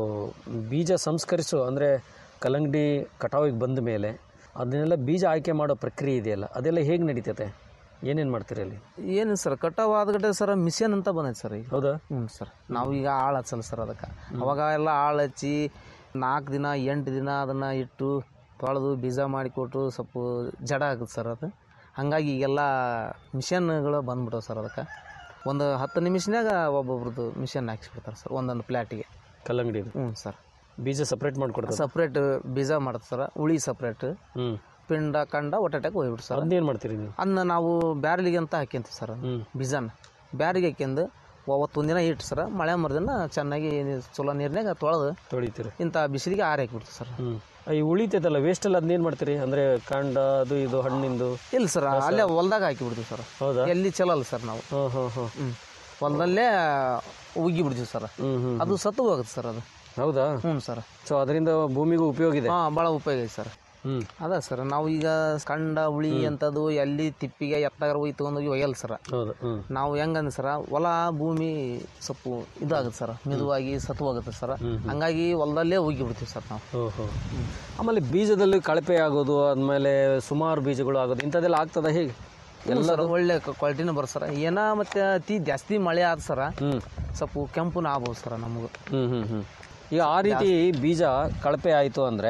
ಬೀಜ ಸಂಸ್ಕರಿಸೋ ಅಂದರೆ ಕಲ್ಲಂಗಡಿ ಕಟಾವಿಗೆ ಬಂದ ಮೇಲೆ ಅದನ್ನೆಲ್ಲ ಬೀಜ ಆಯ್ಕೆ ಮಾಡೋ ಪ್ರಕ್ರಿಯೆ ಇದೆಯಲ್ಲ ಅದೆಲ್ಲ ಹೇಗೆ ನಡೀತೈತೆ ಏನೇನು ಮಾಡ್ತೀರಿ ಅಲ್ಲಿ ಏನು ಸರ್ ಕಟಾವ್ ಆದ್ಗಡೆ ಸರ್ ಮಿಷನ್ ಅಂತ ಬಂದೈತೆ ಸರ್ ಈಗ ಹೌದಾ ಹ್ಞೂ ಸರ್ ನಾವು ಈಗ ಆಳು ಹಚ್ಚಲ್ಲ ಸರ್ ಅದಕ್ಕೆ ಅವಾಗ ಎಲ್ಲ ಆಳು ಹಚ್ಚಿ ನಾಲ್ಕು ದಿನ ಎಂಟು ದಿನ ಅದನ್ನು ಇಟ್ಟು ತೊಳೆದು ಬೀಜ ಮಾಡಿಕೊಟ್ಟು ಸ್ವಲ್ಪ ಜಡ ಆಗುತ್ತೆ ಸರ್ ಅದು ಹಾಗಾಗಿ ಈಗೆಲ್ಲ ಮಿಷನ್ಗಳು ಬಂದ್ಬಿಟ್ಟವೆ ಸರ್ ಅದಕ್ಕೆ ಒಂದು ಹತ್ತು ನಿಮಿಷನಾಗ ಒಬ್ಬೊಬ್ರದ್ದು ಮಿಷನ್ ಹಾಕ್ಸ್ಬಿಡ್ತಾರೆ ಸರ್ ಒಂದೊಂದು ಪ್ಲ್ಯಾಟಿಗೆ ಕಲ್ಲಂಗಡಿ ಹ್ಞೂ ಸರ್ ಬೀಜ ಸಪ್ರೇಟ್ ಮಾಡ್ಕೊಡ್ತಾರೆ ಸಪ್ರೇಟ್ ಬೀಜ ಮಾಡುತ್ತೆ ಸರ್ ಉಳಿ ಸಪ್ರೇಟ್ ಹ್ಞೂ ಪಿಂಡ ಕಂಡ ಒಟ್ಟಾಟಕ್ಕೆ ಹೋಗ್ಬಿಟ್ಟು ಸರ್ ಅದನ್ನೇನು ಮಾಡ್ತೀರಿ ನೀವು ಅದನ್ನ ನಾವು ಬ್ಯಾರಲಿಗೆ ಅಂತ ಹಾಕ್ಯಂತೀವಿ ಸರ್ ಬೀಜನ ಬ್ಯಾರಿಗೆ ಹಾಕ್ಯಂದು ಅವತ್ತೊಂದು ದಿನ ಇಟ್ಟು ಸರ್ ಮಳೆ ಮರದಿನ ಚೆನ್ನಾಗಿ ನೀರ್- ಚಲೋ ನೀರಿನಾಗ ತೊಳೆದು ತೊಳಿತೀರಿ ಇಂಥ ಬಿಸಿಲಿಗೆ ಆರಿ ಹಾಕ್ಬಿಡ್ತೀವಿ ಸರ್ ಹ್ಞೂ ಈ ಉಳಿತೈತಲ್ಲ ವೇಸ್ಟ್ ಎಲ್ಲ ಅದನ್ನೇನು ಮಾಡ್ತೀರಿ ಅಂದರೆ ಕಾಂಡ ಅದು ಇದು ಹಣ್ಣಿಂದು ಇಲ್ಲ ಸರ್ ಅಲ್ಲೇ ಹೊಲ್ದಾಗ ಹಾಕಿಬಿಡ್ತೀವಿ ಸರ್ ಹೌದಾ ಎಲ್ಲಿ ಚಲಲ್ಲ ಸರ್ ನಾವು ಹಾಂ ಹಾಂ ಹಾಂ ಹ್ಞೂ ಹೊಲದಲ್ಲೇ ಉಗ್ಗಿ ಬಿಡ್ತೀವಿ ಸರ್ ಹ್ಞೂ ಹ್ಞೂ ಅದು ಸತ್ತು ಹೋಗುತ್ತೆ ಸರ್ ಅದು ಹೌದಾ ಹ್ಞೂ ಸರ್ ಸೊ ಅದರಿಂದ ಭೂಮಿಗೂ ಉಪಯೋಗ ಇದೆ ಹಾಂ ಭಾಳ ಉಪಯೋಗ ಐತೆ ಸರ್ ಅದ ಸರ್ ನಾವು ಈಗ ಕಂಡ ಉಳಿ ಅಂತದು ಎಲ್ಲಿ ತಿಪ್ಪಿಗೆ ಎತ್ತಾಗ ಹೋಗಿ ತೊಗೊಂಡೋಗಿ ಒಯ್ಯಲ್ಲ ಸರ್ ಹೌದು ಹ್ಮ್ ನಾವು ಹೆಂಗಂದ್ರೆ ಸರ ಹೊಲ ಭೂಮಿ ಸ್ವಲ್ಪ ಇದಾಗುತ್ತೆ ಸರ್ ಮೆದುವಾಗಿ ಸತ್ವಾಗುತ್ತೆ ಸರ್ ಹಂಗಾಗಿ ಹೊಲದಲ್ಲೇ ಹೋಗಿ ಬಿಡ್ತೀವಿ ಸರ್ ನಾವು ಓಹೋ ಆಮೇಲೆ ಬೀಜದಲ್ಲಿ ಕಳಪೆ ಆಗೋದು ಆದ್ಮೇಲೆ ಸುಮಾರು ಬೀಜಗಳು ಆಗೋದು ಇಂಥದ್ದೆಲ್ಲ ಆಗ್ತದ ಹೇಗೆ ಎಲ್ಲರೂ ಒಳ್ಳೆ ಕ್ವಾಲಿಟಿನ ಬರ್ ಸರ ಏನ ಮತ್ತೆ ಅತಿ ಜಾಸ್ತಿ ಮಳೆ ಆದ ಸರ ಸ್ವಲ್ಪ ಕೆಂಪುನ ಆಗ್ಬೋದು ಸರ ನಮಗೆ ಹ್ಮ್ ಹ್ಮ್ ಹ್ಮ್ ಈಗ ಆ ರೀತಿ ಬೀಜ ಕಳಪೆ ಆಯಿತು ಅಂದರೆ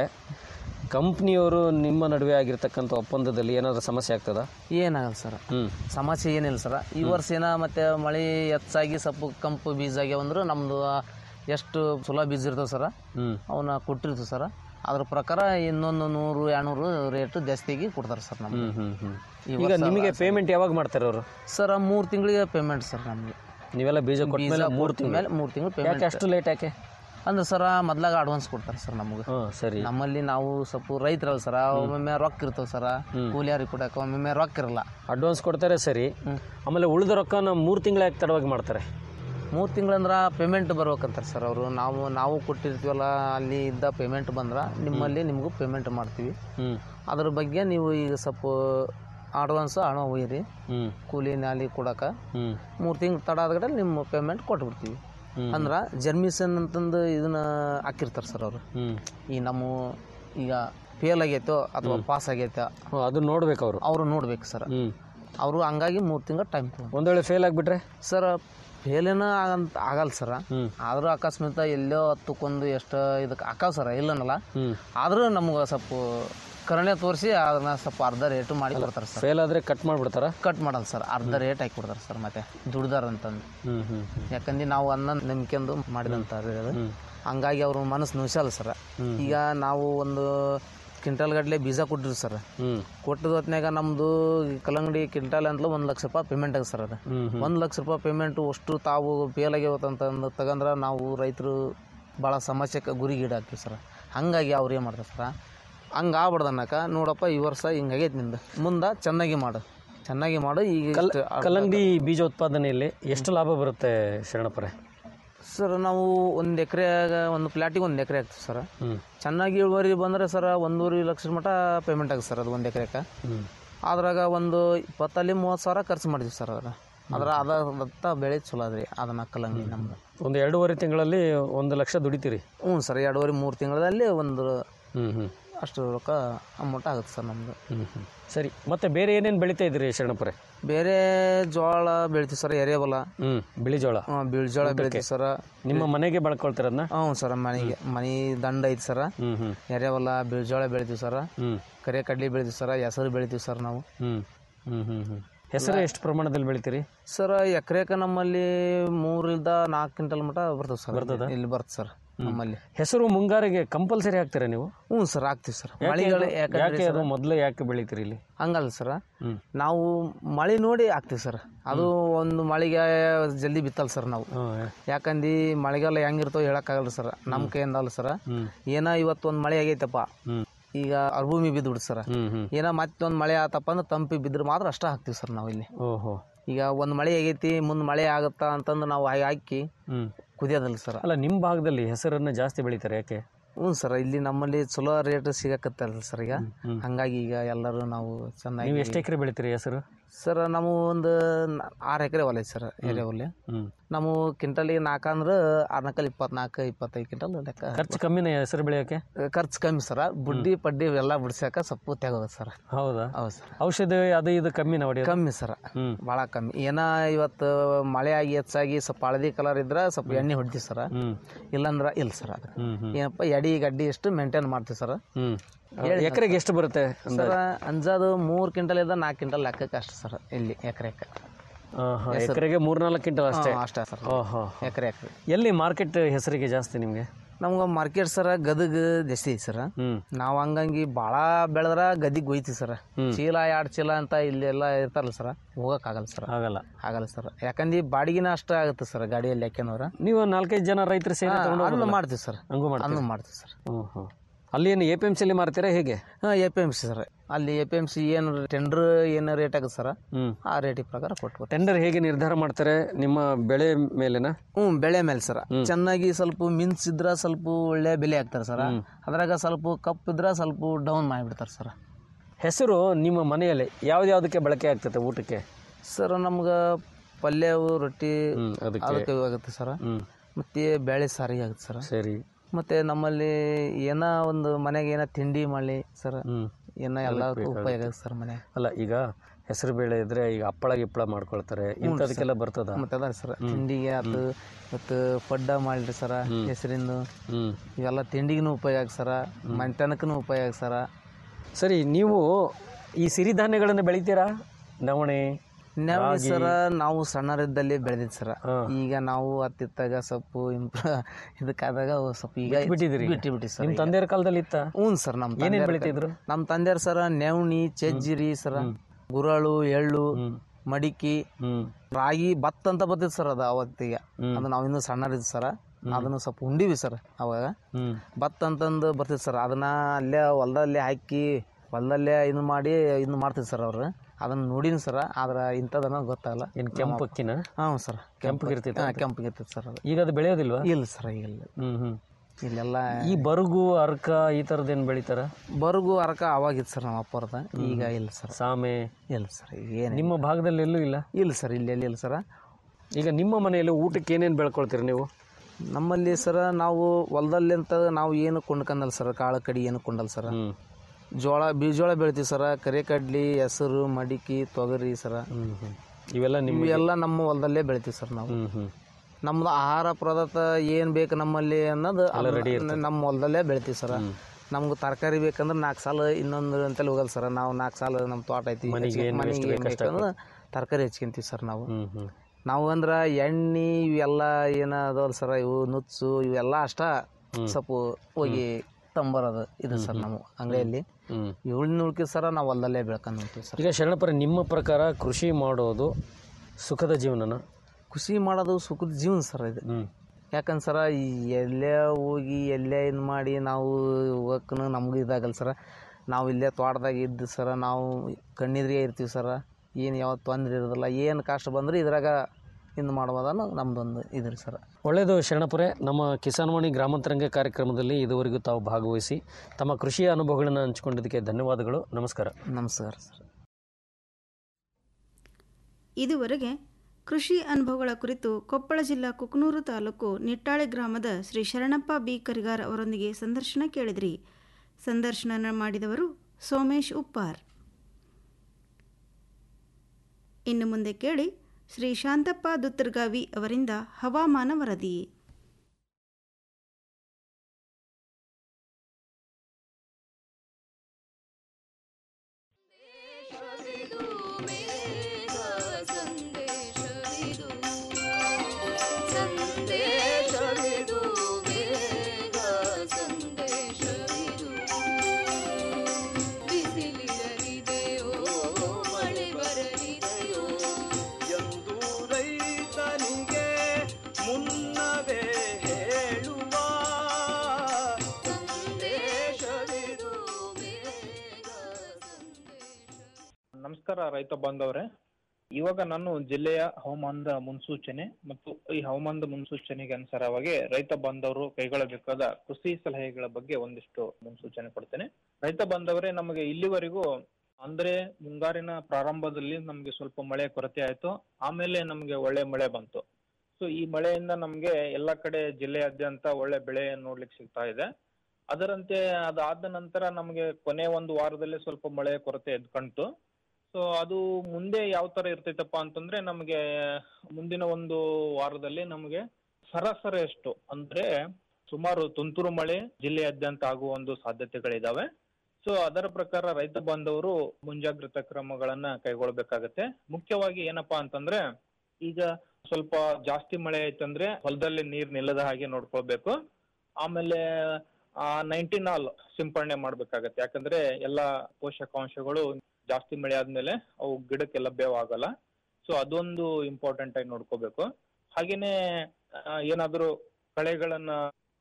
ಕಂಪ್ನಿಯವರು ನಿಮ್ಮ ನಡುವೆ ಆಗಿರ್ತಕ್ಕಂಥ ಒಪ್ಪಂದದಲ್ಲಿ ಏನಾದರೂ ಸಮಸ್ಯೆ ಆಗ್ತದ ಏನಾಗಲ್ಲ ಸರ್ ಹ್ಮ್ ಸಮಸ್ಯೆ ಏನಿಲ್ಲ ಸರ ಈ ವರ್ಷ ಏನ ಮತ್ತೆ ಮಳೆ ಹೆಚ್ಚಾಗಿ ಸ್ವಲ್ಪ ಕಂಪು ಬೀಜ ಆಗ್ಯಾವ ಅಂದ್ರೆ ನಮ್ದು ಎಷ್ಟು ಚಲೋ ಬೀಜ ಇರ್ತಾವ ಸರ ಹ್ಮ್ ಅವನ್ನ ಕೊಟ್ಟಿರ್ತೀವಿ ಸರ ಅದ್ರ ಪ್ರಕಾರ ಇನ್ನೊಂದು ನೂರು ಎರಡ್ನೂರು ರೇಟ್ ಜಾಸ್ತಿಯಾಗಿ ಕೊಡ್ತಾರೆ ಸರ್ ನಮ್ಗೆ ಹ್ಮ್ ಹ್ಮ್ ಹ್ಮ್ ಈ ಈಗ ವರ್ಷ ನಿಮಗೆ ಪೇಮೆಂಟ್ ಯಾವಾಗ ಮಾಡ್ತಾರೆ ಅವರು ಸರ್ ಮೂರು ತಿಂಗಳಿಗೆ ಪೇಮೆಂಟ್ ಸರ್ ನಮಗೆ ನೀವೆಲ್ಲ ಬೀಜ ಕೊಟ್ಟ ಮೇಲೆ ಮೂರು ತಿಂಗಳು ಮೇಲೆ ಮೂರು ತಿಂಗಳು ಯಾಕೆ ಪೇಮೆಂಟ್ ಅಷ್ಟು ಲೇಟ್ ಯಾಕೆ ಅಂದ್ರೆ ಸರ ಮೊದ್ಲಾಗ ಅಡ್ವಾನ್ಸ್ ಕೊಡ್ತಾರೆ ಸರ್ ನಮಗೆ ಹಾಂ ಸರಿ ನಮ್ಮಲ್ಲಿ ನಾವು ಸ್ವಲ್ಪ ರೈತರಲ್ಲ ಸರ ಒಮ್ಮೊಮ್ಮೆ ರೊಕ್ಕ ಇರ್ತವೆ ಸರ ಕೂಲಿಯಾರಿಗೆ ಕೊಡಕ್ಕೆ ಒಮ್ಮೊಮ್ಮೆ ರೊಕ್ಕ ಇರಲ್ಲ ಅಡ್ವಾನ್ಸ್ ಕೊಡ್ತಾರೆ ಸರಿ ಆಮೇಲೆ ಉಳಿದ ರೊಕ್ಕನ ಮೂರು ತಿಂಗಳ ಯಾಕೆ ತಡವಾಗಿ ಮಾಡ್ತಾರೆ ಮೂರು ತಿಂಗಳಂದ್ರೆ ಪೇಮೆಂಟ್ ಬರ್ಬೇಕಂತಾರೆ ಸರ್ ಅವರು ನಾವು ನಾವು ಕೊಟ್ಟಿರ್ತೀವಲ್ಲ ಅಲ್ಲಿ ಇದ್ದ ಪೇಮೆಂಟ್ ಬಂದ್ರೆ ನಿಮ್ಮಲ್ಲಿ ನಿಮಗೂ ಪೇಮೆಂಟ್ ಮಾಡ್ತೀವಿ ಹ್ಮ್ ಅದ್ರ ಬಗ್ಗೆ ನೀವು ಈಗ ಸ್ವಲ್ಪ ಅಡ್ವಾನ್ಸ್ ಹಣ ಒಯ್ಯಿರಿ ಹ್ಮ್ ಕೂಲಿ ನಾಲಿ ಕೊಡಕ್ಕೆ ಹ್ಮ್ ಮೂರು ತಿಂಗಳು ತಡ ಆದ್ಗಡೆ ನಿಮ್ಮ ಪೇಮೆಂಟ್ ಕೊಟ್ಬಿಡ್ತೀವಿ ಹ್ಮ್. ಅಂದ್ರೆ ಜರ್ಮಿಷನ್ ಅಂತಂದು ಇದನ್ನ ಹಾಕಿರ್ತಾರೆ ಸರ್ ಅವರು ಹ್ಮ್ ಈ ನಮ್ಮ ಈಗ ಫೇಲ್ ಆಗೈತೋ ಅಥವಾ ಪಾಸ್ ಆಗೈತೋ ಓ, ಅದು ನೋಡ್ಬೇಕು ಅವರು ಅವರು ನೋಡ್ಬೇಕು ಸರ್ ಹ್ಮ್ ಅವರು ಹಂಗಾಗಿ ಮೂರು ತಿಂಗಳು ಟೈಮ್ ತಗೊಂಡು ಒಂದ್ ವೇಳೆ ಫೇಲ್ ಆಗಿಬಿಟ್ರೆ ಸರ್ ಫೇಲೇನ ಆಗಂತ ಆಗಲ್ಲ ಸರ ಹ್ಮ್. ಆದ್ರೂ ಅಕಸ್ಮಾತ್ ಎಲ್ಲೋ ಹತ್ತಕ್ಕೊಂದು ಎಷ್ಟು ಇದಕ್ಕೆ ಹಾಕಾವ ಸರ ಇಲ್ಲನಲ್ಲ ಹ್ಮ್ ಆದ್ರೂ ನಮ್ಗೆ ಸ್ವಲ್ಪ ಕರುಣೆ ತೋರಿಸಿ ಅದನ್ನ ಸ್ವಲ್ಪ ಅರ್ಧ ರೇಟು ಮಾಡಿ ಕೊಡ್ತಾರೆ ಸರ್ ಫೇಲ್ ಆದ್ರೆ ಕಟ್ ಮಾಡ್ಬಿಡ್ತಾರ ಕಟ್ ಮಾಡಲ್ಲ ಸರ್ ಅರ್ಧ ರೇಟ್ ಹಾಕಿ ಕೊಡ್ತಾರೆ ಸರ್ ಮತ್ತೆ ದುಡ್ದಾರ ಅಂತಂದು ಹ್ಮ್ ಹ್ಮ್ ಯಾಕಂದ್ರೆ ನಾವು ಅನ್ನ ನಂಬಿಕೆಂದು ಮಾಡಿದಂತ ಅದು ಹಂಗಾಗಿ ಅವ್ರ ಮನಸ್ಸು ನುಸಲ್ಲ ಸರ್ ಈಗ ನಾವು ಒಂದು ಕ್ವಿಂಟಲ್ ಗಟ್ಟಲೆ ಬೀಜ ಕೊಟ್ಟಿರಿ ಸರ್ ಹ್ಮ್ ಕೊಟ್ಟದ ಹೊತ್ನ್ಯಾಗ ನಮ್ಮದು ಕಲ್ಲಂಗಡಿ ಕ್ವಿಂಟಲ್ ಅಂತಲೂ ಒಂದು ಲಕ್ಷ ರೂಪಾಯಿ ಪೇಮೆಂಟ್ ಆಗ ಸರ್ ಅದು ಹ್ಮ್ ಹ್ಮ್ ಒಂದು ಲಕ್ಷ ರೂಪಾಯಿ ಪೇಮೆಂಟು ಅಷ್ಟು ತಾವು ಫೇಲ್ ಆಗ್ಯಾವತ್ತಂತಂದು ತಗಂದ್ರೆ ನಾವು ರೈತರು ಭಾಳ ಸಮಸ್ಯೆಗೆ ಗುರಿಗೀಡಾಗ್ತೀವಿ ಸರ್ ಹಾಗಾಗಿ ಅವ್ರು ಏನು ಮಾಡ್ತಾರೆ ಸರ್ ಹಂಗೆ ಆಗ್ಬಾರ್ದು ಅನ್ನಕ ನೋಡಪ್ಪ ಈ ವರ್ಷ ಹಿಂಗಾಗೈತೆ ನಿಂದು ಮುಂದೆ ಚೆನ್ನಾಗಿ ಮಾಡು ಚೆನ್ನಾಗಿ ಮಾಡು ಈಗ ಕಲ್ ಇಷ್ಟು ಕಲ್ಲಂಗಡಿ ಬೀಜ ಉತ್ಪಾದನೆಯಲ್ಲಿ ಎಷ್ಟು ಲಾಭ ಬರುತ್ತೆ ಶರಣಪ್ಪರೇ ಸರ್ ನಾವು ಒಂದು ಎಕರೆಗ ಒಂದು ಪ್ಲಾಟಿಗೆ ಒಂದು ಎಕರೆ ಆಗ್ತೀವಿ ಸರ್ ಹ್ಮ್ ಚೆನ್ನಾಗಿ ಇಳುವರಿ ಬಂದರೆ ಸರ್ ಒಂದೂವರೆ ಲಕ್ಷದ ಮಟ ಪೇಮೆಂಟ್ ಆಗುತ್ತೆ ಸರ್ ಅದು ಒಂದು ಎಕರೆಗೆ ಹ್ಮ್ ಅದ್ರಾಗ ಒಂದು ಇಪ್ಪತ್ತಲ್ಲಿ ಮೂವತ್ತು ಸಾವಿರ ಖರ್ಚು ಮಾಡಿದ್ವಿ ಸರ್ ಅದ್ರ ಅದ್ರ ಅದತ್ತ ಬೆಳೆ ಚಲೋ ಅದ್ರಿ ಅದನ್ನ ಕಲ್ಲಂಗಡಿ ನಮ್ದು ಒಂದು ಎರಡೂವರೆ ತಿಂಗಳಲ್ಲಿ ಒಂದು ಲಕ್ಷ ದುಡಿತೀರಿ ಹ್ಞೂ ಸರ್ ಎರಡೂವರೆ ಮೂರು ತಿಂಗಳಲ್ಲಿ ಒಂದು ಹ್ಮ್ ಹ್ಮ್ ಅಷ್ಟು ರೊಕ್ಕ ಅಮೌಂಟ್ ಆಗುತ್ತೆ ಸರ್ ನಮ್ಮದು ಹ್ಮ್ ಹ್ಮ್ ಸರಿ ಮತ್ತೆ ಬೇರೆ ಏನೇನು ಬೆಳಿತಾ ಇದ್ರಿ ಶರಣಪ್ಪರೇ ಬೇರೆ ಜೋಳ ಬೆಳಿತೀವಿ ಸರ್ ಎರೆಹೊಲ ಹ್ಮ್ ಬಿಳಿ ಜೋಳ ಹ್ಞೂ ಬೀಳ್ಜೋಳ ಬೆಳಿತೀವಿ ಸರ್ ನಿಮ್ಮ ಮನೆಗೆ ಬೆಳ್ಕೊಳ್ತೀರದ್ನ ಹ್ಞೂ ಸರ್ ಮನೆಗೆ ಮನೆ ದಂಡ ಐತಿ ಸರ ಹ್ಮ್ ಹ್ಮ್ ಎರೆಹೊಲ ಬೀಳ್ಜೋಳ ಬೆಳಿತೀವಿ ಸರ್ ಹ್ಮ್ ಕರೆ ಕಡ್ಲಿ ಬೆಳಿತೀವಿ ಸರ್ ಹೆಸರು ಬೆಳಿತೀವಿ ಸರ್ ನಾವು ಹ್ಮ್ ಹ್ಮ್ ಹ್ಮ್ ಹ್ಮ್ ಹೆಸರು ಎಷ್ಟು ಪ್ರಮಾಣದಲ್ಲಿ ಬೆಳಿತೀರಿ ಸರ್ ಎಕರೆಕ ನಮ್ಮಲ್ಲಿ ಮೂರಿಂದ ನಾಲ್ಕು ಕ್ವಿಂಟಲ್ ಮಟ ಬರ್ತದೆ ಸರ್ ಬರ್ತದಾ? ಇಲ್ಲಿ ಬರ್ತದೆ ಸರ್ ನಮ್ಮಲ್ಲಿ ಹೆಸರು ಮುಂಗಾರಿಗೆ ಕಂಪಲ್ಸರಿ ಹಾಕ್ತೀರಾ ನೀವು ಹ್ಞೂ ಸರ್ ಹಾಕ್ತೀವಿ ಸರ್ ಯಾಕೆ ಮಳೆಗಳು ಅದು- ಯಾಕಂದ್ರೆ ಯಾಕೆ ಅದು ಸರ್, ಮೊದಲು ಯಾಕೆ ಬೆಳಿತೀರಿ ಇಲ್ಲಿ ಹಂಗಲ್ಲ ಸರ್ ಹ್ಮ್. ನಾವು ಮಳೆ ನೋಡಿ ಹಾಕ್ತೀವಿ ಸರ್ ಅದು ಒಂದು ಮಳೆಗೆ ಜಲ್ದಿ ಬಿತ್ತಲ್ಲ ಸರ್ ನಾವು ಹ್ಮ್. ಯಾಕಂದು ಮಳೆಗಾಲ ಹೆಂಗಿರ್ತೋ ಹೇಳಕ್ಕಾಗಲ್ಲ ಸರ್ ನಮ್ಮ ಕೈಯಿಂದ ಅಲ್ಲ ಸರ್ ಹ್ಮ್. ಏನೋ ಇವತ್ತು ಒಂದು ಮಳೆ ಆಗೈತಪ್ಪ ಹ್ಮ್. ಈಗ ಅರ್ಭೂಮಿ ಬಿದ್ದು ಬಿಡ್ತು ಸರ್ ಹ್ಮ್ ಹ್ಮ್ ಏನೋ ಮತ್ತೊಂದು ಮಳೆ ಆತಪ್ಪ ಅಂದ್ರೆ ತಂಪಿ ಬಿದ್ರೆ ಮಾತ್ರ ಅಷ್ಟೇ ಹಾಕ್ತೀವಿ ಸರ್ ನಾವು ಇಲ್ಲಿ ಓಹೋ ಈಗ ಒಂದು ಮಳೆ ಆಗೈತಿ ಮುಂದೆ ಮಳೆ ಆಗುತ್ತಾ ಅಂತಂದು ನಾವು ಹಾಗೆ ಹಾಕಿ ಹ್ಮ್ ಕುದಿಯೋದಲ್ಲ ಸರ್ ಅಲ್ಲ ನಿಮ್ಮ ಭಾಗದಲ್ಲಿ ಹೆಸರನ್ನ ಜಾಸ್ತಿ ಬೆಳಿತಾರೆ ಯಾಕೆ ಹ್ಞೂ ಸರ್ ಇಲ್ಲಿ ನಮ್ಮಲ್ಲಿ ಚಲೋ ರೇಟ್ ಸಿಗಕತ್ತಲ್ಲ ಸರ್ ಈಗ ಹಂಗಾಗಿ ಈಗ ಎಲ್ಲರೂ ನಾವು ನೀವು ಚೆನ್ನಾಗಿ ಎಷ್ಟು ಎಕರೆ ಬೆಳಿತೀರಿ ಹೆಸರು ಸರ್ ನಾವು ಒಂದು ನ- ಆರು ಎಕರೆ ಹೊಲ ಐತೆ ಸರ್ ಎರೆ ಹೊಲ ಹ್ಮ್ ನಾವು ಕ್ವಿಂಟಲಿಗೆ ನಾಲ್ಕು ಅಂದ್ರೆ ಆರು ನಾಲ್ಕಲ್ಲಿ ಇಪ್ಪತ್ನಾಲ್ಕು ಇಪ್ಪತ್ತೈದು ಕ್ವಿಂಟಲ್ ಲೆಕ್ಕ ಖರ್ಚು ಕಮ್ಮಿನೇ ಹೆಸರು ಬೆಳೆಯೋಕೆ ಖರ್ಚು ಕಮ್ಮಿ ಸರ್ ಬುಡ್ಡಿ ಪಡ್ಡಿ ಎಲ್ಲ ಬಿಡ್ಸಕ್ಕೆ ಸ್ವಲ್ಪ ತೆಗೋದು ಸರ್ ಹೌದಾ ಹೌದು ಸರ್ ಔಷಧಿ ಅದು ಇದು ಕಮ್ಮಿನ ಹೊಡೆಯೋದು ಕಮ್ಮಿ ಸರ್ ಹ್ಮ್ ಭಾಳ ಕಮ್ಮಿ ಏನೋ ಇವತ್ತು ಮಳೆ ಆಗಿ ಹೆಚ್ಚಾಗಿ ಸ್ವಲ್ಪ ಹಳದಿ ಕಲರ್ ಇದ್ರೆ ಸ್ವಲ್ಪ ಎಣ್ಣೆ ಹೊಡಿತೀವಿ ಸರ್ ಹ್ಮ್ ಇಲ್ಲಾಂದ್ರೆ ಇಲ್ಲ ಸರ್ ಅದು ಹ್ಮ್ ಹ್ಮ್ ಏನಪ್ಪ ಎಡಿ ಗಡ್ಡಿ ಎಷ್ಟು ಮೇಂಟೈನ್ ಮಾಡ್ತೀವಿ ಸರ್ ಹ್ಮ್ ಎಕರೆಗೆ ಎಷ್ಟು ಬರುತ್ತೆ ಸರ್ ಅಂಜಾದು ಮೂರು ಕ್ವಿಂಟಲ್ ಇದ್ದ ನಾಲ್ಕು ಕ್ವಿಂಟಲ್ ಲೆಕ್ಕಕ್ಕೆ ಅಷ್ಟು ಸರ್ ಇಲ್ಲಿ ಎಕರೆಕ್ಕೆ ಎಕರೆಗೆ ಮೂರ್ನಾಲ್ಕು ಕ್ವಿಂಟಲ್ ಅಷ್ಟೇ ಅಷ್ಟೇ ಸರ್ ಓಹೋ ಎಕರೆ ಎಕರೆ ಎಲ್ಲಿ ಮಾರ್ಕೆಟ್ ಹೆಸರಿಗೆ ಜಾಸ್ತಿ ನಿಮಗೆ ನಮ್ಗೆ ಮಾರ್ಕೆಟ್ ಸರ ಗದಗ ಜಾಸ್ತಿ ಐತಿ ಸರ್ ಹ್ಮ್ ನಾವು ಹಂಗಂಗಿ ಭಾಳ ಬೆಳೆದ್ರ ಗದಿಗೆ ಒಯ್ತೀವಿ ಸರ್ ಚೀಲ ಎರಡು ಚೀಲ ಅಂತ ಇಲ್ಲೆಲ್ಲ ಇರ್ತಾರಲ್ಲ ಸರ್ ಹೋಗಕ್ಕಾಗಲ್ಲ ಸರ್ ಆಗಲ್ಲ ಆಗಲ್ಲ ಸರ್ ಯಾಕಂದ್ರೆ ಈ ಬಾಡಿಗೆನ ಅಷ್ಟೇ ಆಗುತ್ತೆ ಸರ್ ಗಾಡಿಯಲ್ಲಿ ಯಾಕೆಂದ್ರೆ ನೀವು ನಾಲ್ಕೈದು ಜನ ರೈತರು ಸೇರಿ ತಗೊಂಡು ಅನ್ನು ಹೋಗೋದಲ್ಲ? ಮಾಡ್ತೀವಿ ಸರ್ ಹಂಗೂ ಮಾಡ್ತೀವಿ ಅನ್ನು ಮಾಡ್ತೀವಿ ಸರ್ ಹ್ಮ್ ಹ್ಮ್ ಅಲ್ಲಿ ಏನು ಎ ಪಿ ಎಮ್ ಸಿಲಿ ಮಾರ್ತೀರಾ ಹೇಗೆ ಹಾಂ A P M C sir ಅಲ್ಲಿ ಎ ಪಿ ಎಮ್ ಸಿ ಏನು ಟೆಂಡರ್ ಏನು ರೇಟ್ ಆಗುತ್ತೆ ಸರ್ ಹ್ಮ್ ಆ ರೇಟಿಗೆ ಪ್ರಕಾರ ಕೊಟ್ಬಿಟ್ಟು ಟೆಂಡರ್ ಹೇಗೆ ನಿರ್ಧಾರ ಮಾಡ್ತಾರೆ ನಿಮ್ಮ ಬೆಳೆ ಮೇಲೆನಾ ಹ್ಞೂ ಬೆಳೆ ಮೇಲೆ ಸರ್ ಚೆನ್ನಾಗಿ ಸ್ವಲ್ಪ ಮಿನ್ಸಿದ್ರ ಸ್ವಲ್ಪ ಒಳ್ಳೆ ಬೆಲೆ ಆಗ್ತಾರೆ ಸರ್ ಅದ್ರಾಗ ಸ್ವಲ್ಪ ಕಪ್ಪಿದ್ರೆ ಸ್ವಲ್ಪ ಡೌನ್ ಮಾಡಿಬಿಡ್ತಾರೆ ಸರ್ ಹೆಸರು ನಿಮ್ಮ ಮನೆಯಲ್ಲಿ ಯಾವ್ದ್ಯಾವ್ದಕ್ಕೆ ಬಳಕೆ ಆಗ್ತದೆ ಊಟಕ್ಕೆ ಸರ್ ನಮ್ಗೆ ಪಲ್ಯವು ರೊಟ್ಟಿ ಅದಕ್ಕೆ. ಅದಕ್ಕೆ ಆಗುತ್ತೆ ಸರ್ ಮತ್ತೆ ಬೇಳೆ ಸಾರಿಗೆ ಆಗುತ್ತೆ ಸರ್ ಸರಿ ಮತ್ತೆ ನಮ್ಮಲ್ಲಿ ಏನೋ ಒಂದು ಮನೆಗೆ ಏನೋ ತಿಂಡಿ ಮಾಡಲಿ ಸರ್ ಏನೋ ಎಲ್ಲದಕ್ಕೂ ಉಪಯೋಗ ಆಗುತ್ತೆ ಸರ್ ಮನೆ ಅಲ್ಲ ಈಗ ಹೆಸರು ಬೇಳೆ ಇದ್ರೆ ಈಗ ಹಪ್ಪಳ ಗಿಪ್ಪಳ ಮಾಡ್ಕೊಳ್ತಾರೆ ಇಂಥದಕ್ಕೆಲ್ಲ ಬರ್ತದ ಮತ್ತೆ ಅದ ಸರ್ ತಿಂಡಿಗೆ ಅದು ಮತ್ತು ಪಡ್ಡ ಮಾಡಿರಿ ಸರ ಹೆಸರಿಂದು ಇವೆಲ್ಲ ತಿಂಡಿಗೂ ಉಪಯೋಗ ಆಗ ಸರ ಮಂಟನಕ್ಕೂ ಉಪಯೋಗ ಆಗ ಸರ ಸರಿ ನೀವು ಈ ಸಿರಿಧಾನ್ಯಗಳನ್ನು ಬೆಳಿತೀರಾ ನವಣೆ ನಾವು ರಾಗಿ. ಸರ ನಾವು ಸಣ್ಣರಿದ್ದಲ್ಲಿ ಬೆಳೆದಿದ್ದು ಸರ ಈಗ ನಾವು ಹತ್ತಿತ್ತಾಗ ಸ್ವಲ್ಪ ಇಂಪ್ರೂವ್ ಇದಕ್ಕಾದಾಗ ಅವು ಸ್ವಲ್ಪ ಈಗ ಬಿಟ್ಟಿದ್ದೀರಿ ಬಿಟ್ಟು ಬಿಟ್ಟು ಸರ್ ನಿಮ್ಮ ತಂದೆಯವ್ರ ಕಾಲದಲ್ಲಿ ಇತ್ತ ಹ್ಞೂ ಸರ್ ನಮ್ಮ ಏನೇನ್ ತಂದೆಯವ್ರ ಬೆಳಿತಿದ್ರು? ನಮ್ಮ ತಂದೆಯವ್ರ ಸರ ನೆವಣಿ ಚಜ್ಜಿರಿ ಸರ ಗುರಳು ಎಳ್ಳು ಮಡಿಕೆ ರಾಗಿ ಭತ್ತ ಅಂತ ಬರ್ತಿತ್ತು ಸರ್ ಅದು ಅವತ್ತಿಗೆ ಅದು ನಾವಿನ್ನೂ ಸಣ್ಣರಿದ್ದು ಸರ ಅದನ್ನು ಸ್ವಲ್ಪ ಉಂಡಿವಿ ಸರ್ ಅವಾಗ ಭತ್ತ ಅಂತಂದು ಬರ್ತಿತ್ತು ಸರ್ ಅದನ್ನ ಅಲ್ಲೇ ಹೊಲದಲ್ಲೇ ಹಾಕಿ ಹೊಲದಲ್ಲೇ ಇದು ಮಾಡಿ ಇದು ಮಾಡ್ತಿದ್ರು ಸರ್ ಅವ್ರು ಅದನ್ನ ನೋಡಿನಿ ಸರ್ ಆದ್ರೆ ಇಂಥದನ್ನ ಗೊತ್ತಾಗಲ್ಲ ಏನು ಕೆಂಪಕ್ಕಿನ ಹಾಂ ಸರ್ ಕೆಂಪಗಿರ್ತೈತೆ ಹಾಂ ಅದು? ಕೆಂಪಗಿರ್ತೈತೆ ಸರ್ ಅದು ಈಗ ಅದು ಬೆಳೆಯೋದಿಲ್ವಾ ಇಲ್ಲ ಸರ್ ಇಲ್ಲ ಹ್ಮ್ ಹ್ಮ್ ಇಲ್ಲೆಲ್ಲ ಈ ಬರುಗು ಅರ್ಕ ಈ ಥರದ್ದು ಏನು ಬೆಳಿತಾರ ಬರುಗು ಅರಕ ಅವಾಗಿತ್ತು ಸರ್ ನಮ್ಮ ಅಪ್ಪರದ ಈಗ ಇಲ್ಲ ಸರ್ ಸಾಮೆ ಇಲ್ಲ ಸರ್ ಏನು ನಿಮ್ಮ ಭಾಗದಲ್ಲಿ ಎಲ್ಲೂ ಇಲ್ಲ ಇಲ್ಲ ಸರ್ ಇಲ್ಲಿ ಎಲ್ಲಿ ಇಲ್ಲ ಸರ ಈಗ ನಿಮ್ಮ ಮನೆಯಲ್ಲಿ ಊಟಕ್ಕೆ ಏನೇನು ಬೆಳ್ಕೊಳ್ತೀರಿ ನೀವು ನಮ್ಮಲ್ಲಿ ಸರ ನಾವು ಹೊಲದಲ್ಲಿ ಅಂತ ನಾವು ಏನು ಕೊಂಡ್ಕಂದಲ್ಲ ಸರ್ ಕಾಳು ಕಡಿ ಏನು ಕೊಂಡಲ್ಲ ಸರ ಜೋಳ ಬೀಜೋಳ ಬೆಳಿತೀವಿ ಸರ ಕಡ್ಲಿ ಹೆಸರು ಮಡಿಕೆ ತೊಗರಿ ಸರ ಇವೆಲ್ಲ ನಿಮ್ಮ ಇವೆಲ್ಲ ನಮ್ಮ ಹೊಲದಲ್ಲೇ ಬೆಳಿತೀವಿ ಸರ್ ನಾವು ನಮ್ದು ಆಹಾರ ಪದಾರ್ಥ ಏನು ಬೇಕು ನಮ್ಮಲ್ಲಿ ಅನ್ನೋದು ಎಲ್ಲ ಅದನ್ನ ready ಇರ್ತದೆ. ನಮ್ಮ ಹೊಲದಲ್ಲೇ ಬೆಳಿತೀವಿ ಸರ ನಮ್ಗೆ ತರಕಾರಿ ಬೇಕಂದ್ರೆ ನಾಲ್ಕು ಸಾಲ ಇನ್ನೊಂದು ಅಂತಲ್ಲಿ ಹೋಗಲ್ಲ ಸರ್ ನಾವು ನಾಲ್ಕು ಸಾಲ ನಮ್ಮ ತೋಟ ಐತಿ ಮನೆಗೆ ಹೆಚ್ಚಿಗೆ- ಏನ್ ಮನೆಗೆ ಎಷ್ಟು ಏನ್ ಬೇಕು ಅಷ್ಟು ಬೇಕಂದ್ರೆ ತರಕಾರಿ ಹೆಚ್ಕೊಂತೀವಿ ಸರ್ ನಾವು ಹ್ಮ್ ಹ್ಮ್ ನಾವು ಅಂದ್ರೆ ಎಣ್ಣೆ ಇವೆಲ್ಲ ಏನ ಅದಾವಲ್ಲ ಸರ ಇವು ನುಚ್ಚು ಇವೆಲ್ಲ ಅಷ್ಟ ಸ್ವಲ್ಪ ಹೋಗಿ ತಂಬರೋದು ಇದು ಸರ್ ನಾವು ಅಂಗಡಿಯಲ್ಲಿ ಇವಳನ್ನ ಉಳ್ಕಿ ಸರ ನಾವು ಹೊಲದಲ್ಲೇ ಬೆಳ್ಕೊಂಡು ಹೋಗ್ತೀವಿ ಸರ್ ಈಗ ಶರಣಪರ ನಿಮ್ಮ ಪ್ರಕಾರ ಕೃಷಿ ಮಾಡೋದು ಸುಖದ ಜೀವನನ ಖುಷಿ ಮಾಡೋದು ಸುಖದ ಜೀವನ ಸರ್ ಇದು ಯಾಕಂದ್ರೆ ಸರ ಈ ಎಲ್ಲೇ ಹೋಗಿ ಎಲ್ಲೇ ಇದು ಮಾಡಿ ನಾವು ಹೋಗಕ್ಕೂ ನಮಗೂ ಇದಾಗಲ್ಲ ಸರ ನಾವು ಇಲ್ಲೇ ತೋಟದಾಗ ಇದ್ದು ಸರ ನಾವು ಕಣ್ಣೆದ್ರಿಗೆ ಇರ್ತೀವಿ ಸರ ಏನು ಯಾವತ್ತು ತೊಂದ್ರೆ ಇರೋದಿಲ್ಲ ಏನು ಕಷ್ಟ ಬಂದ್ರೆ ಇದ್ರಾಗ ಇದು ಮಾಡ್ಬೋದನ್ನೋ ನಮ್ದೊಂದು ಇದ್ರಿ ಸರ ಒಳ್ಳೆಯದು ಶರಣಪುರೆ ನಮ್ಮ ಕಿಸಾನ್ವಾಣಿ ಗ್ರಾಮಾಂತರಂಗ ಕಾರ್ಯಕ್ರಮದಲ್ಲಿ ಇದುವರೆಗೂ ತಾವು ಭಾಗವಹಿಸಿ ತಮ್ಮ ಕೃಷಿಯ ಅನುಭವಗಳನ್ನು ಹಂಚಿಕೊಂಡಿದ್ದಕ್ಕೆ ಧನ್ಯವಾದಗಳು ನಮಸ್ಕಾರ ನಮಸ್ಕಾರ ಸರ್ ಇದುವರೆಗೆ ಕೃಷಿ ಅನುಭವಗಳ ಕುರಿತು ಕೊಪ್ಪಳ ಜಿಲ್ಲಾ ಕುಕನೂರು ತಾಲೂಕು ನಿಟ್ಟಾಳೆ ಗ್ರಾಮದ ಶ್ರೀ ಶರಣಪ್ಪ ಬಿ ಕರಿಗಾರ್ ಅವರೊಂದಿಗೆ ಸಂದರ್ಶನ ಕೇಳಿದ್ರಿ ಸಂದರ್ಶನ ಮಾಡಿದವರು ಸೋಮೇಶ್ ಉಪ್ಪಾರ್ ಇನ್ನು ಮುಂದೆ ಕೇಳಿ ಶ್ರೀ ಶಾಂತಪ್ಪ ದುತ್ತರ್ಗಾವಿ ಅವರಿಂದ ಹವಾಮಾನ ವರದಿ ಸಂದೇಶವಿದು ಬೇಗ ಸಂದೇಶವಿದು ಬಿಸಿಲಿರಲಿದೆಯೋ ಮಳೆ ಬರಲಿದೆಯೋ ಎಂದು ರೈತನಿಗೆ ಮುನ್ನವೇ ಹೇಳುವ ಸಂದೇಶವಿದು ನಮಸ್ಕಾರ ರೈತ ಬಾಂಧವರೇ ಇವಾಗ ನಾನು ಜಿಲ್ಲೆಯ ಹವಾಮಾನದ ಮುನ್ಸೂಚನೆ ಮತ್ತು ಈ ಹವಾಮಾನದ ಮುನ್ಸೂಚನೆಗೆ ಅನುಸಾರವಾಗಿ ರೈತ ಬಾಂಧವರು ಕೈಗೊಳ್ಳಬೇಕಾದ ಕೃಷಿ ಸಲಹೆಗಳ ಬಗ್ಗೆ ಒಂದಿಷ್ಟು ಮುನ್ಸೂಚನೆ ಕೊಡ್ತೇನೆ ರೈತ ಬಾಂಧವರೇ ನಮಗೆ ಇಲ್ಲಿವರೆಗೂ ಅಂದ್ರೆ ಮುಂಗಾರಿನ ಪ್ರಾರಂಭದಲ್ಲಿ ನಮಗೆ ಸ್ವಲ್ಪ ಮಳೆ ಕೊರತೆ ಆಯ್ತು ಆಮೇಲೆ ನಮಗೆ ಒಳ್ಳೆ ಮಳೆ ಬಂತು ಸೊ ಈ ಮಳೆಯಿಂದ ನಮಗೆ ಎಲ್ಲ ಕಡೆ ಜಿಲ್ಲೆಯಾದ್ಯಂತ ಒಳ್ಳೆ ಬೆಳೆ ನೋಡ್ಲಿಕ್ಕೆ ಸಿಗ್ತಾ ಇದೆ ಅದರಂತೆ ಅದಾದ ನಂತರ ನಮಗೆ ಕೊನೆ ಒಂದು ವಾರದಲ್ಲಿ ಸ್ವಲ್ಪ ಮಳೆ ಕೊರತೆ ಎದ್ದು ಕಾಣ್ತು ಸೊ ಅದು ಮುಂದೆ ಯಾವ ತರ ಇರ್ತೈತಪ್ಪ ಅಂತಂದ್ರೆ ನಮಗೆ ಮುಂದಿನ ಒಂದು ವಾರದಲ್ಲಿ ನಮಗೆ ಸರಾಸರಿಯಷ್ಟು ಅಂದ್ರೆ ಸುಮಾರು ತುಂತುರು ಮಳೆ ಜಿಲ್ಲೆಯಾದ್ಯಂತ ಆಗುವ ಒಂದು ಸಾಧ್ಯತೆಗಳಿದಾವೆ ಸೊ ಅದರ ಪ್ರಕಾರ ರೈತ ಬಾಂಧವರು ಮುಂಜಾಗ್ರತಾ ಕ್ರಮಗಳನ್ನ ಕೈಗೊಳ್ಬೇಕಾಗತ್ತೆ ಮುಖ್ಯವಾಗಿ ಏನಪ್ಪಾ ಅಂತಂದ್ರೆ ಈಗ ಸ್ವಲ್ಪ ಜಾಸ್ತಿ ಮಳೆ ಆಯ್ತಂದ್ರೆ ಹೊಲದಲ್ಲಿ ನೀರ್ ನಿಲ್ಲದ ಹಾಗೆ ನೋಡ್ಕೊಳ್ಬೇಕು ಆಮೇಲೆ ಆ ನೈಂಟಿನಾಲ್ ಸಿಂಪರಣೆ ಮಾಡ್ಬೇಕಾಗತ್ತೆ ಯಾಕಂದ್ರೆ ಎಲ್ಲಾ ಪೋಷಕಾಂಶಗಳು ಜಾಸ್ತಿ ಮಳೆ ಆದ್ಮೇಲೆ ಅವು ಗಿಡಕ್ಕೆ ಲಭ್ಯವಾಗಲ್ಲ ಸೊ ಅದೊಂದು ಇಂಪಾರ್ಟೆಂಟ್ ಆಗಿ ನೋಡ್ಕೋಬೇಕು ಹಾಗೇನೆ ಆ, ಏನಾದ್ರೂ ಕಳೆಗಳನ್ನ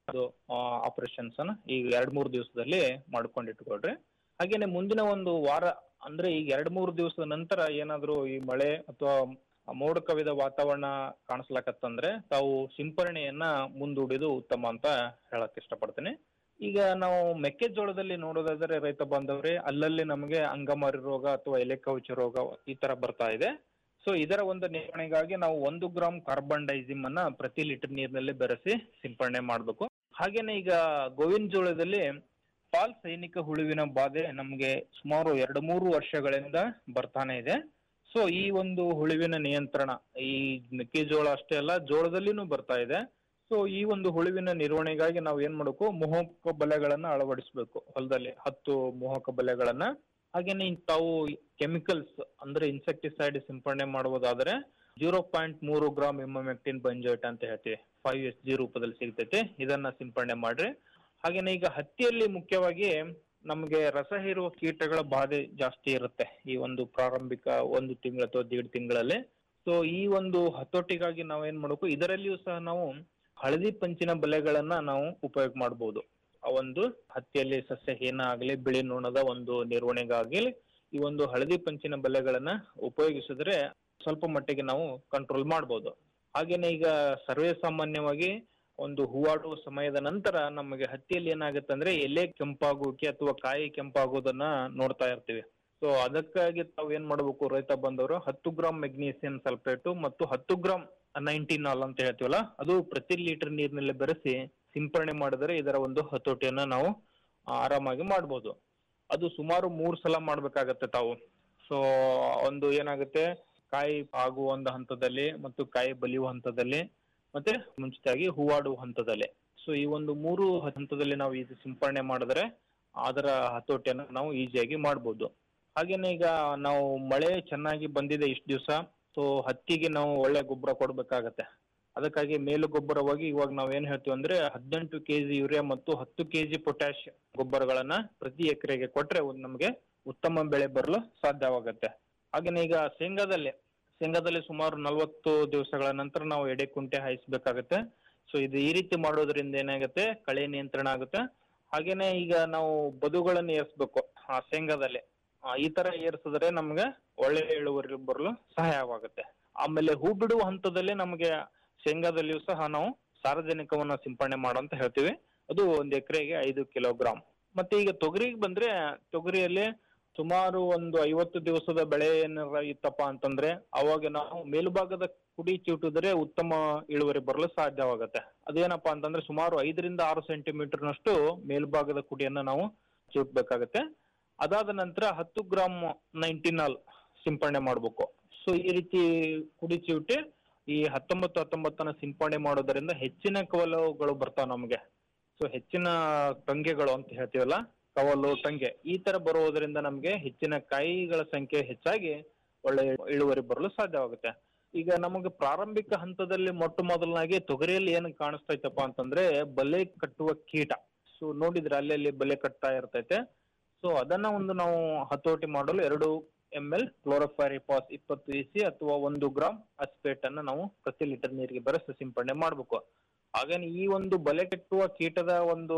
ಅದು ಆಪರೇಷನ್ಸ್ ಅನ್ನ ಈಗ ಎರಡ್ ಮೂರು ದಿವಸದಲ್ಲಿ ಮಾಡ್ಕೊಂಡಿಟ್ಕೊಳ್ರಿ ಹಾಗೇನೆ ಮುಂದಿನ ಒಂದು ವಾರ ಅಂದ್ರೆ ಈಗ ಎರಡ್ ಮೂರು ದಿವಸದ ನಂತರ ಏನಾದ್ರೂ ಈ ಮಳೆ ಅಥವಾ ಮೋಡ ಕವಿದ ವಾತಾವರಣ ಕಾಣಿಸ್ಲಾಕತ್ತಂದ್ರೆ ತಾವು ಸಿಂಪರಣೆಯನ್ನ ಮುಂದೂಡಿದು ಉತ್ತಮ ಅಂತ ಹೇಳಕ್ ಇಷ್ಟಪಡ್ತೇನೆ ಈಗ ನಾವು ಮೆಕ್ಕೆಜೋಳದಲ್ಲಿ ನೋಡೋದಾದ್ರೆ ರೈತ ಬಾಂಧವ್ರೆ ಅಲ್ಲಲ್ಲಿ ನಮಗೆ ಅಂಗಮಾರಿ ರೋಗ ಅಥವಾ ಎಲೆ ಕವಚ ರೋಗ ಈ ತರ ಬರ್ತಾ ಇದೆ ಸೊ ಇದರ ಒಂದು ನಿರ್ವಹಣೆಗಾಗಿ ನಾವು ಒಂದು ಗ್ರಾಮ್ ಕಾರ್ಬನ್ ಡೈಸಿಮ್ ಅನ್ನ ಪ್ರತಿ ಲೀಟರ್ ನೀರಿನಲ್ಲಿ ಬೆರೆಸಿ ಸಿಂಪರಣೆ ಮಾಡಬೇಕು ಹಾಗೇನೆ ಈಗ ಗೋವಿನ ಜೋಳದಲ್ಲಿ ಪಾಲ್ ಸೈನಿಕ ಹುಳುವಿನ ಬಾಧೆ ನಮಗೆ ಸುಮಾರು ಎರಡು ಮೂರು ವರ್ಷಗಳಿಂದ ಬರ್ತಾನೆ ಇದೆ ಸೊ ಈ ಒಂದು ಹುಳುವಿನ ನಿಯಂತ್ರಣ ಈ ಮೆಕ್ಕೆಜೋಳ ಅಷ್ಟೇ ಅಲ್ಲ ಜೋಳದಲ್ಲಿನೂ ಬರ್ತಾ ಇದೆ ಸೊ ಈ ಒಂದು ಹುಳುವಿನ ನಿರ್ವಹಣೆಗಾಗಿ ನಾವು ಏನ್ ಮಾಡಬೇಕು ಮೋಹಕ ಬಲೆಗಳನ್ನ ಅಳವಡಿಸಬೇಕು ಹೊಲದಲ್ಲಿ ಹತ್ತು ಮೋಹಕ ಬಲೆಗಳನ್ನ ಹಾಗೇನೆ ಇನ್ ತಾವು ಕೆಮಿಕಲ್ಸ್ ಅಂದ್ರೆ ಇನ್ಸೆಕ್ಟಿಸೈಡ್ ಸಿಂಪಡಣೆ ಮಾಡುವುದಾದ್ರೆ ಜೀರೋ ಪಾಯಿಂಟ್ ಮೂರು ಗ್ರಾಮ್ ಇಮ್ಮಮೆಕ್ಟಿನ್ ಬಂಜೋಟ್ ಅಂತ ಹೇಳ್ತೀವಿ ಫೈವ್ ಎಸ್ ಜಿ ರೂಪದಲ್ಲಿ ಸಿಗ್ತೈತೆ ಇದನ್ನ ಸಿಂಪಡಣೆ ಮಾಡ್ರಿ ಹಾಗೇನೆ ಈಗ ಹತ್ತಿಯಲ್ಲಿ ಮುಖ್ಯವಾಗಿ ನಮಗೆ ರಸ ಹೀರುವ ಕೀಟಗಳ ಬಾಧೆ ಜಾಸ್ತಿ ಇರುತ್ತೆ ಈ ಒಂದು ಪ್ರಾರಂಭಿಕ ಒಂದು ತಿಂಗಳು ಅಥವಾ ದೀಡ್ ತಿಂಗಳಲ್ಲಿ ಸೊ ಈ ಒಂದು ಹತೋಟಿಗಾಗಿ ನಾವು ಏನ್ ಮಾಡಬೇಕು ಇದರಲ್ಲಿಯೂ ಸಹ ನಾವು ಹಳದಿ ಪಂಚಿನ ಬಲೆಗಳನ್ನ ನಾವು ಉಪಯೋಗ ಮಾಡಬಹುದು ಆ ಒಂದು ಹತ್ತಿಯಲ್ಲಿ ಸಸ್ಯ ಹೇನ ಆಗಲಿ ಬಿಳಿ ನೊಣದ ಒಂದು ನಿರ್ವಹಣೆಗಾಗಲಿ ಈ ಒಂದು ಹಳದಿ ಪಂಚಿನ ಬಲೆಗಳನ್ನ ಉಪಯೋಗಿಸಿದ್ರೆ ಸ್ವಲ್ಪ ಮಟ್ಟಿಗೆ ನಾವು ಕಂಟ್ರೋಲ್ ಮಾಡಬಹುದು ಹಾಗೇನೆ ಈಗ ಸರ್ವೇ ಸಾಮಾನ್ಯವಾಗಿ ಒಂದು ಹೂವಾಡುವ ಸಮಯದ ನಂತರ ನಮಗೆ ಹತ್ತಿಯಲ್ಲಿ ಏನಾಗುತ್ತೆ ಅಂದ್ರೆ ಎಲೆ ಕೆಂಪಾಗೋಕೆ ಅಥವಾ ಕಾಯಿ ಕೆಂಪಾಗೋದನ್ನ ನೋಡ್ತಾ ಇರ್ತೀವಿ ಸೊ ಅದಕ್ಕಾಗಿ ತಾವು ಏನ್ ಮಾಡ್ಬೇಕು ರೈತ ಬಂದವರು ಹತ್ತು ಗ್ರಾಮ್ ಮೆಗ್ನೀಸಿಯಂ ಸಲ್ಫೇಟು ಮತ್ತು ಹತ್ತು ಗ್ರಾಮ್ ನೈಂಟಿನಾಲ್ ಅಂತ ಹೇಳ್ತೀವಲ್ಲ ಅದು ಪ್ರತಿ ಲೀಟರ್ ನೀರಿನಲ್ಲಿ ಬೆರೆಸಿ ಸಿಂಪರಣೆ ಮಾಡಿದರೆ ಇದರ ಒಂದು ಹತೋಟಿಯನ್ನ ನಾವು ಆರಾಮಾಗಿ ಮಾಡ್ಬೋದು ಅದು ಸುಮಾರು ಮೂರ್ ಸಲ ಮಾಡ್ಬೇಕಾಗತ್ತೆ ತಾವು ಸೊ ಒಂದು ಏನಾಗುತ್ತೆ ಕಾಯಿ ಆಗುವ ಒಂದು ಹಂತದಲ್ಲಿ ಮತ್ತು ಕಾಯಿ ಬಲಿಯುವ ಹಂತದಲ್ಲಿ ಮತ್ತೆ ಮುಂಚಿತವಾಗಿ ಹೂವಾಡುವ ಹಂತದಲ್ಲಿ ಸೊ ಈ ಒಂದು ಮೂರು ಹಂತದಲ್ಲಿ ನಾವು ಇದು ಸಿಂಪರಣೆ ಮಾಡಿದ್ರೆ ಅದರ ಹತೋಟಿಯನ್ನು ನಾವು ಈಸಿಯಾಗಿ ಮಾಡ್ಬೋದು ಹಾಗೇನೆ ಈಗ ನಾವು ಮಳೆ ಚೆನ್ನಾಗಿ ಬಂದಿದೆ ಇಷ್ಟು ದಿವಸ ಸೊ ಹತ್ತಿಗೆ ನಾವು ಒಳ್ಳೆ ಗೊಬ್ಬರ ಕೊಡ್ಬೇಕಾಗತ್ತೆ ಅದಕ್ಕಾಗಿ ಮೇಲು ಗೊಬ್ಬರವಾಗಿ ಇವಾಗ ನಾವ್ ಏನ್ ಹೇಳ್ತೀವಿ ಅಂದ್ರೆ ಹದಿನೆಂಟು ಕೆಜಿ ಯೂರಿಯಾ ಮತ್ತು ಹತ್ತು ಕೆಜಿ ಪೊಟ್ಯಾಶ್ ಗೊಬ್ಬರಗಳನ್ನ ಪ್ರತಿ ಎಕರೆಗೆ ಕೊಟ್ರೆ ಒಂದ್ ನಮಗೆ ಉತ್ತಮ ಬೆಳೆ ಬರಲು ಸಾಧ್ಯವಾಗುತ್ತೆ ಹಾಗೇನೆ ಈಗ ಶೇಂಗಾದಲ್ಲಿ ಶೇಂಗಾದಲ್ಲಿ ಸುಮಾರು ನಲವತ್ತು ದಿವಸಗಳ ನಂತರ ನಾವು ಎಡೆ ಕುಂಟೆ ಹಾಯಿಸ್ಬೇಕಾಗತ್ತೆ ಸೊ ಇದು ಈ ರೀತಿ ಮಾಡೋದ್ರಿಂದ ಏನಾಗುತ್ತೆ ಕಳೆ ನಿಯಂತ್ರಣ ಆಗುತ್ತೆ ಹಾಗೇನೆ ಈಗ ನಾವು ಬದುಗಳನ್ನು ಏರ್ಸ್ಬೇಕು ಆ ಶೇಂಗಾದಲ್ಲಿ ಆ, ಈ ತರ ಏರ್ಸಿದ್ರೆ ನಮ್ಗೆ ಒಳ್ಳೆ ಇಳುವರಿ ಬರಲು ಸಹಾಯವಾಗುತ್ತೆ ಆಮೇಲೆ ಹೂ ಬಿಡುವ ಹಂತದಲ್ಲಿ ನಮಗೆ ಶೇಂಗಾದಲ್ಲಿಯೂ ಸಹ ನಾವು ಸಾರಜನಕವನ್ನ ಸಿಂಪಡಣೆ ಮಾಡೋ ಅಂತ ಹೇಳ್ತೀವಿ ಅದು ಒಂದ್ ಎಕರೆಗೆ ಐದು ಕಿಲೋಗ್ರಾಮ್ ಮತ್ತೆ ಈಗ ತೊಗರಿಗೆ ಬಂದ್ರೆ ತೊಗರಿಯಲ್ಲಿ ಸುಮಾರು ಒಂದು ಐವತ್ತು ದಿವಸದ ಬೆಳೆ ಏನಾರ ಇತ್ತಪ್ಪ ಅಂತಂದ್ರೆ ಅವಾಗ ನಾವು ಮೇಲ್ಭಾಗದ ಕುಡಿ ಚಿವುಟಿದ್ರೆ ಉತ್ತಮ ಇಳುವರಿ ಬರಲು ಸಾಧ್ಯವಾಗುತ್ತೆ ಅದೇನಪ್ಪಾ ಅಂತಂದ್ರೆ ಸುಮಾರು ಐದರಿಂದ ಆರು ಸೆಂಟಿಮೀಟರ್ ನಷ್ಟು ಮೇಲ್ಭಾಗದ ಕುಡಿಯನ್ನ ನಾವು ಚಿವುಟ್ಬೇಕಾಗತ್ತೆ ಅದಾದ ನಂತರ ಹತ್ತು ಗ್ರಾಮ್ ನೈಂಟಿನಾಲ್ ಸಿಂಪಡಣೆ ಮಾಡ್ಬೇಕು ಸೊ ಈ ರೀತಿ ಕುಡಿ ಚಿವುಟಿ ಈ ಹತ್ತೊಂಬತ್ತು ಹತ್ತೊಂಬತ್ತನ ಸಿಂಪಡಣೆ ಮಾಡೋದರಿಂದ ಹೆಚ್ಚಿನ ಕವಲುಗಳು ಬರ್ತಾವ ನಮಗೆ ಸೊ ಹೆಚ್ಚಿನ ಟಂಗೆಗಳು ಅಂತ ಹೇಳ್ತೀವಲ್ಲ ಕವಲು ಟಂಗೆ ಈ ತರ ಬರುವುದರಿಂದ ನಮಗೆ ಹೆಚ್ಚಿನ ಕಾಯಿಗಳ ಸಂಖ್ಯೆ ಹೆಚ್ಚಾಗಿ ಒಳ್ಳೆ ಇಳುವರಿ ಬರಲು ಸಾಧ್ಯವಾಗುತ್ತೆ ಈಗ ನಮಗೆ ಪ್ರಾರಂಭಿಕ ಹಂತದಲ್ಲಿ ಮೊಟ್ಟ ಮೊದಲನಾಗಿ ತೊಗರಿಯಲ್ಲಿ ಏನು ಕಾಣಿಸ್ತೈತಪ್ಪ ಅಂತಂದ್ರೆ ಬಲೆ ಕಟ್ಟುವ ಕೀಟ ಸೊ ನೋಡಿದ್ರೆ ಅಲ್ಲಲ್ಲಿ ಬಲೆ ಕಟ್ತಾ ಇರ್ತೈತೆ ಸೊ ಅದನ್ನ ಒಂದು ನಾವು ಹತೋಟಿ ಮಾಡಲು ಎರಡು ಎಂ ಎಲ್ ಕ್ಲೋರೋಫೈರಿಪಾಸ್ ಇಪ್ಪತ್ತು ಇ ಸಿ ಅಥವಾ ಒಂದು ಗ್ರಾಮ್ ಅಸ್ಪೇಟ್ ಅನ್ನ ನಾವು ಪ್ರತಿ ಲೀಟರ್ ನೀರಿಗೆ ಬೆರೆಸಿ ಸಿಂಪಡಣೆ ಮಾಡಬೇಕು ಹಾಗೇನೆ ಈ ಒಂದು ಬಲೆ ಕಟ್ಟುವ ಕೀಟದ ಒಂದು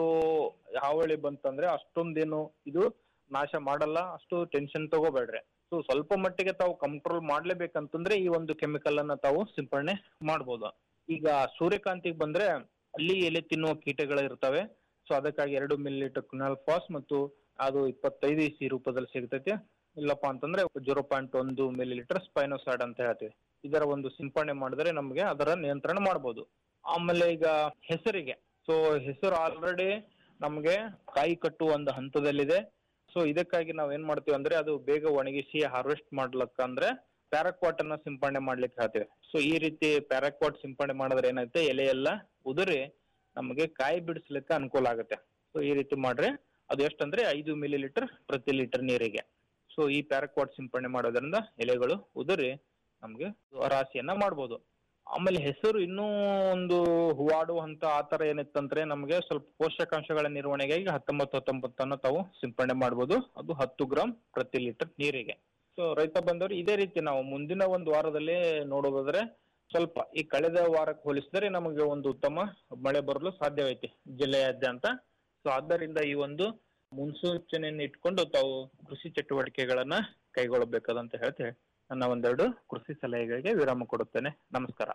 ಹಾವಳಿ ಬಂತಂದ್ರೆ ಅಷ್ಟೊಂದೇನು ಇದು ನಾಶ ಮಾಡಲ್ಲ ಅಷ್ಟು ಟೆನ್ಷನ್ ತಗೋಬೇಡ್ರಿ ಸೊ ಸ್ವಲ್ಪ ಮಟ್ಟಿಗೆ ತಾವು ಕಂಟ್ರೋಲ್ ಮಾಡ್ಲೇಬೇಕಂತಂದ್ರೆ ಈ ಒಂದು ಕೆಮಿಕಲ್ ಅನ್ನ ತಾವು ಸಿಂಪಡಣೆ ಮಾಡ್ಬೋದು ಈಗ ಸೂರ್ಯಕಾಂತಿಗೆ ಬಂದ್ರೆ ಅಲ್ಲಿ ಎಲೆ ತಿನ್ನುವ ಕೀಟಗಳು ಇರ್ತವೆ ಸೊ ಅದಕ್ಕಾಗಿ ಎರಡು ಮಿಲಿ ಲೀಟರ್ ಕ್ವಿನಾಲ್ ಫಾಸ್ ಮತ್ತು ಅದು ಇಪ್ಪತ್ತೈದು ಇ ಸಿ ರೂಪದಲ್ಲಿ ಸಿಗ್ತೈತೆ ಇಲ್ಲಪ್ಪ ಅಂತಂದ್ರೆ ಜೀರೋ ಪಾಯಿಂಟ್ ಒಂದು ಮಿಲಿ ಲೀಟರ್ ಸ್ಪೈನೋಸೈಡ್ ಅಂತ ಹೇಳ್ತೀವಿ ಇದರ ಒಂದು ಸಿಂಪಡಣೆ ಮಾಡಿದ್ರೆ ನಮಗೆ ಅದರ ನಿಯಂತ್ರಣ ಮಾಡ್ಬೋದು ಆಮೇಲೆ ಈಗ ಹೆಸರಿಗೆ ಸೊ ಹೆಸರು ಆಲ್ರೆಡಿ ನಮಗೆ ಕಾಯಿ ಕಟ್ಟುವ ಒಂದು ಹಂತದಲ್ಲಿದೆ ಸೊ ಇದಕ್ಕಾಗಿ ನಾವ್ ಏನ್ ಮಾಡ್ತೀವಿ ಅಂದ್ರೆ ಅದು ಬೇಗ ಒಣಗಿಸಿ ಹಾರ್ವೆಸ್ಟ್ ಮಾಡ್ಲಕ್ಕ ಅಂದ್ರೆ ಪ್ಯಾರಾಕ್ವಾಟ್ ಅನ್ನ ಸಿಂಪಡಣೆ ಮಾಡ್ಲಿಕ್ಕೆ ಹೇಳ್ತೀವಿ ಸೊ ಈ ರೀತಿ ಪ್ಯಾರಾಕ್ವಾಟ್ ಸಿಂಪಡಣೆ ಮಾಡಿದ್ರೆ ಏನಾಗುತ್ತೆ ಎಲೆ ಎಲ್ಲ ಉದುರಿ ನಮಗೆ ಕಾಯಿ ಬಿಡಿಸ್ಲಿಕ್ಕೆ ಅನುಕೂಲ ಆಗುತ್ತೆ ಸೊ ಈ ರೀತಿ ಮಾಡ್ರೆ ಅದು ಎಷ್ಟಂದ್ರೆ ಐದು ಮಿಲಿ ಲೀಟರ್ ಪ್ರತಿ ಲೀಟರ್ ನೀರಿಗೆ ಸೊ ಈ ಪ್ಯಾರಾಕ್ವಾಟ್ ಸಿಂಪಡಣೆ ಮಾಡೋದ್ರಿಂದ ಎಲೆಗಳು ಉದುರಿ ನಮ್ಗೆ ರಾಶಿಯನ್ನ ಮಾಡ್ಬೋದು ಆಮೇಲೆ ಹೆಸರು ಇನ್ನೂ ಒಂದು ಹೂವಾಡುವ ಹಂತ ಆ ತರ ಏನಿತ್ತಂದ್ರೆ ನಮಗೆ ಸ್ವಲ್ಪ ಪೋಷಕಾಂಶಗಳ ನಿರ್ವಹಣೆಗಾಗಿ ಹತ್ತೊಂಬತ್ತು ಹತ್ತೊಂಬತ್ತನ್ನು ತಾವು ಸಿಂಪಡಣೆ ಮಾಡ್ಬೋದು ಅದು ಹತ್ತು ಗ್ರಾಮ್ ಪ್ರತಿ ಲೀಟರ್ ನೀರಿಗೆ ಸೊ ರೈತ ಬಂದವರು ಇದೇ ರೀತಿ ನಾವು ಮುಂದಿನ ಒಂದು ವಾರದಲ್ಲಿ ನೋಡೋದಾದ್ರೆ ಸ್ವಲ್ಪ ಈ ಕಳೆದ ವಾರಕ್ಕೆ ಹೋಲಿಸಿದರೆ ನಮಗೆ ಒಂದು ಉತ್ತಮ ಮಳೆ ಬರಲು ಸಾಧ್ಯವೈತೆ ಜಿಲ್ಲೆಯಾದ್ಯಂತ ಸೊ ಆದ್ದರಿಂದ ಈ ಒಂದು ಮುನ್ಸೂಚನೆಯನ್ನು ಇಟ್ಕೊಂಡು ತಾವು ಕೃಷಿ ಚಟುವಟಿಕೆಗಳನ್ನ ಕೈಗೊಳ್ಳಬೇಕಾದಂತ ಹೇಳ್ತೆ ನನ್ನ ಒಂದೆರಡು ಕೃಷಿ ಸಲಹೆಗಳಿಗೆ ವಿರಾಮ ಕೊಡುತ್ತೇನೆ ನಮಸ್ಕಾರ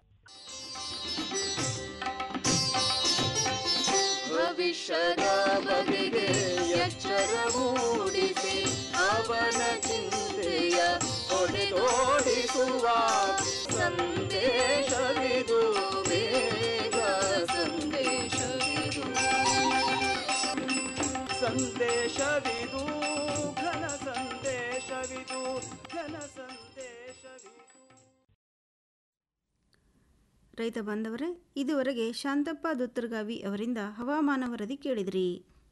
ಭವಿಷ್ಯದ ಬಗೆಗೆ ಎಚ್ಚರ ಮೂಡಿಸಿ ಅವನ ಚಿಂತೆಯ ಹೊಡೆದೋಡಿಸುವ ಸಂದೇಶವಿದು ಬೇಗ ಸಂದೇಶವಿದು ಸಂದೇಶವಿದು ಘನ ಸಂದೇಶವಿದು ಘನ ಸಂದೇಶವಿದು ರೈತ ಬಾಂಧವರೇ ಇದುವರೆಗೆ ಶಾಂತಪ್ಪ ದುತ್ತರ್ಗಾವಿ ಅವರಿಂದ ಹವಾಮಾನ ವರದಿ ಕೇಳಿದ್ರಿ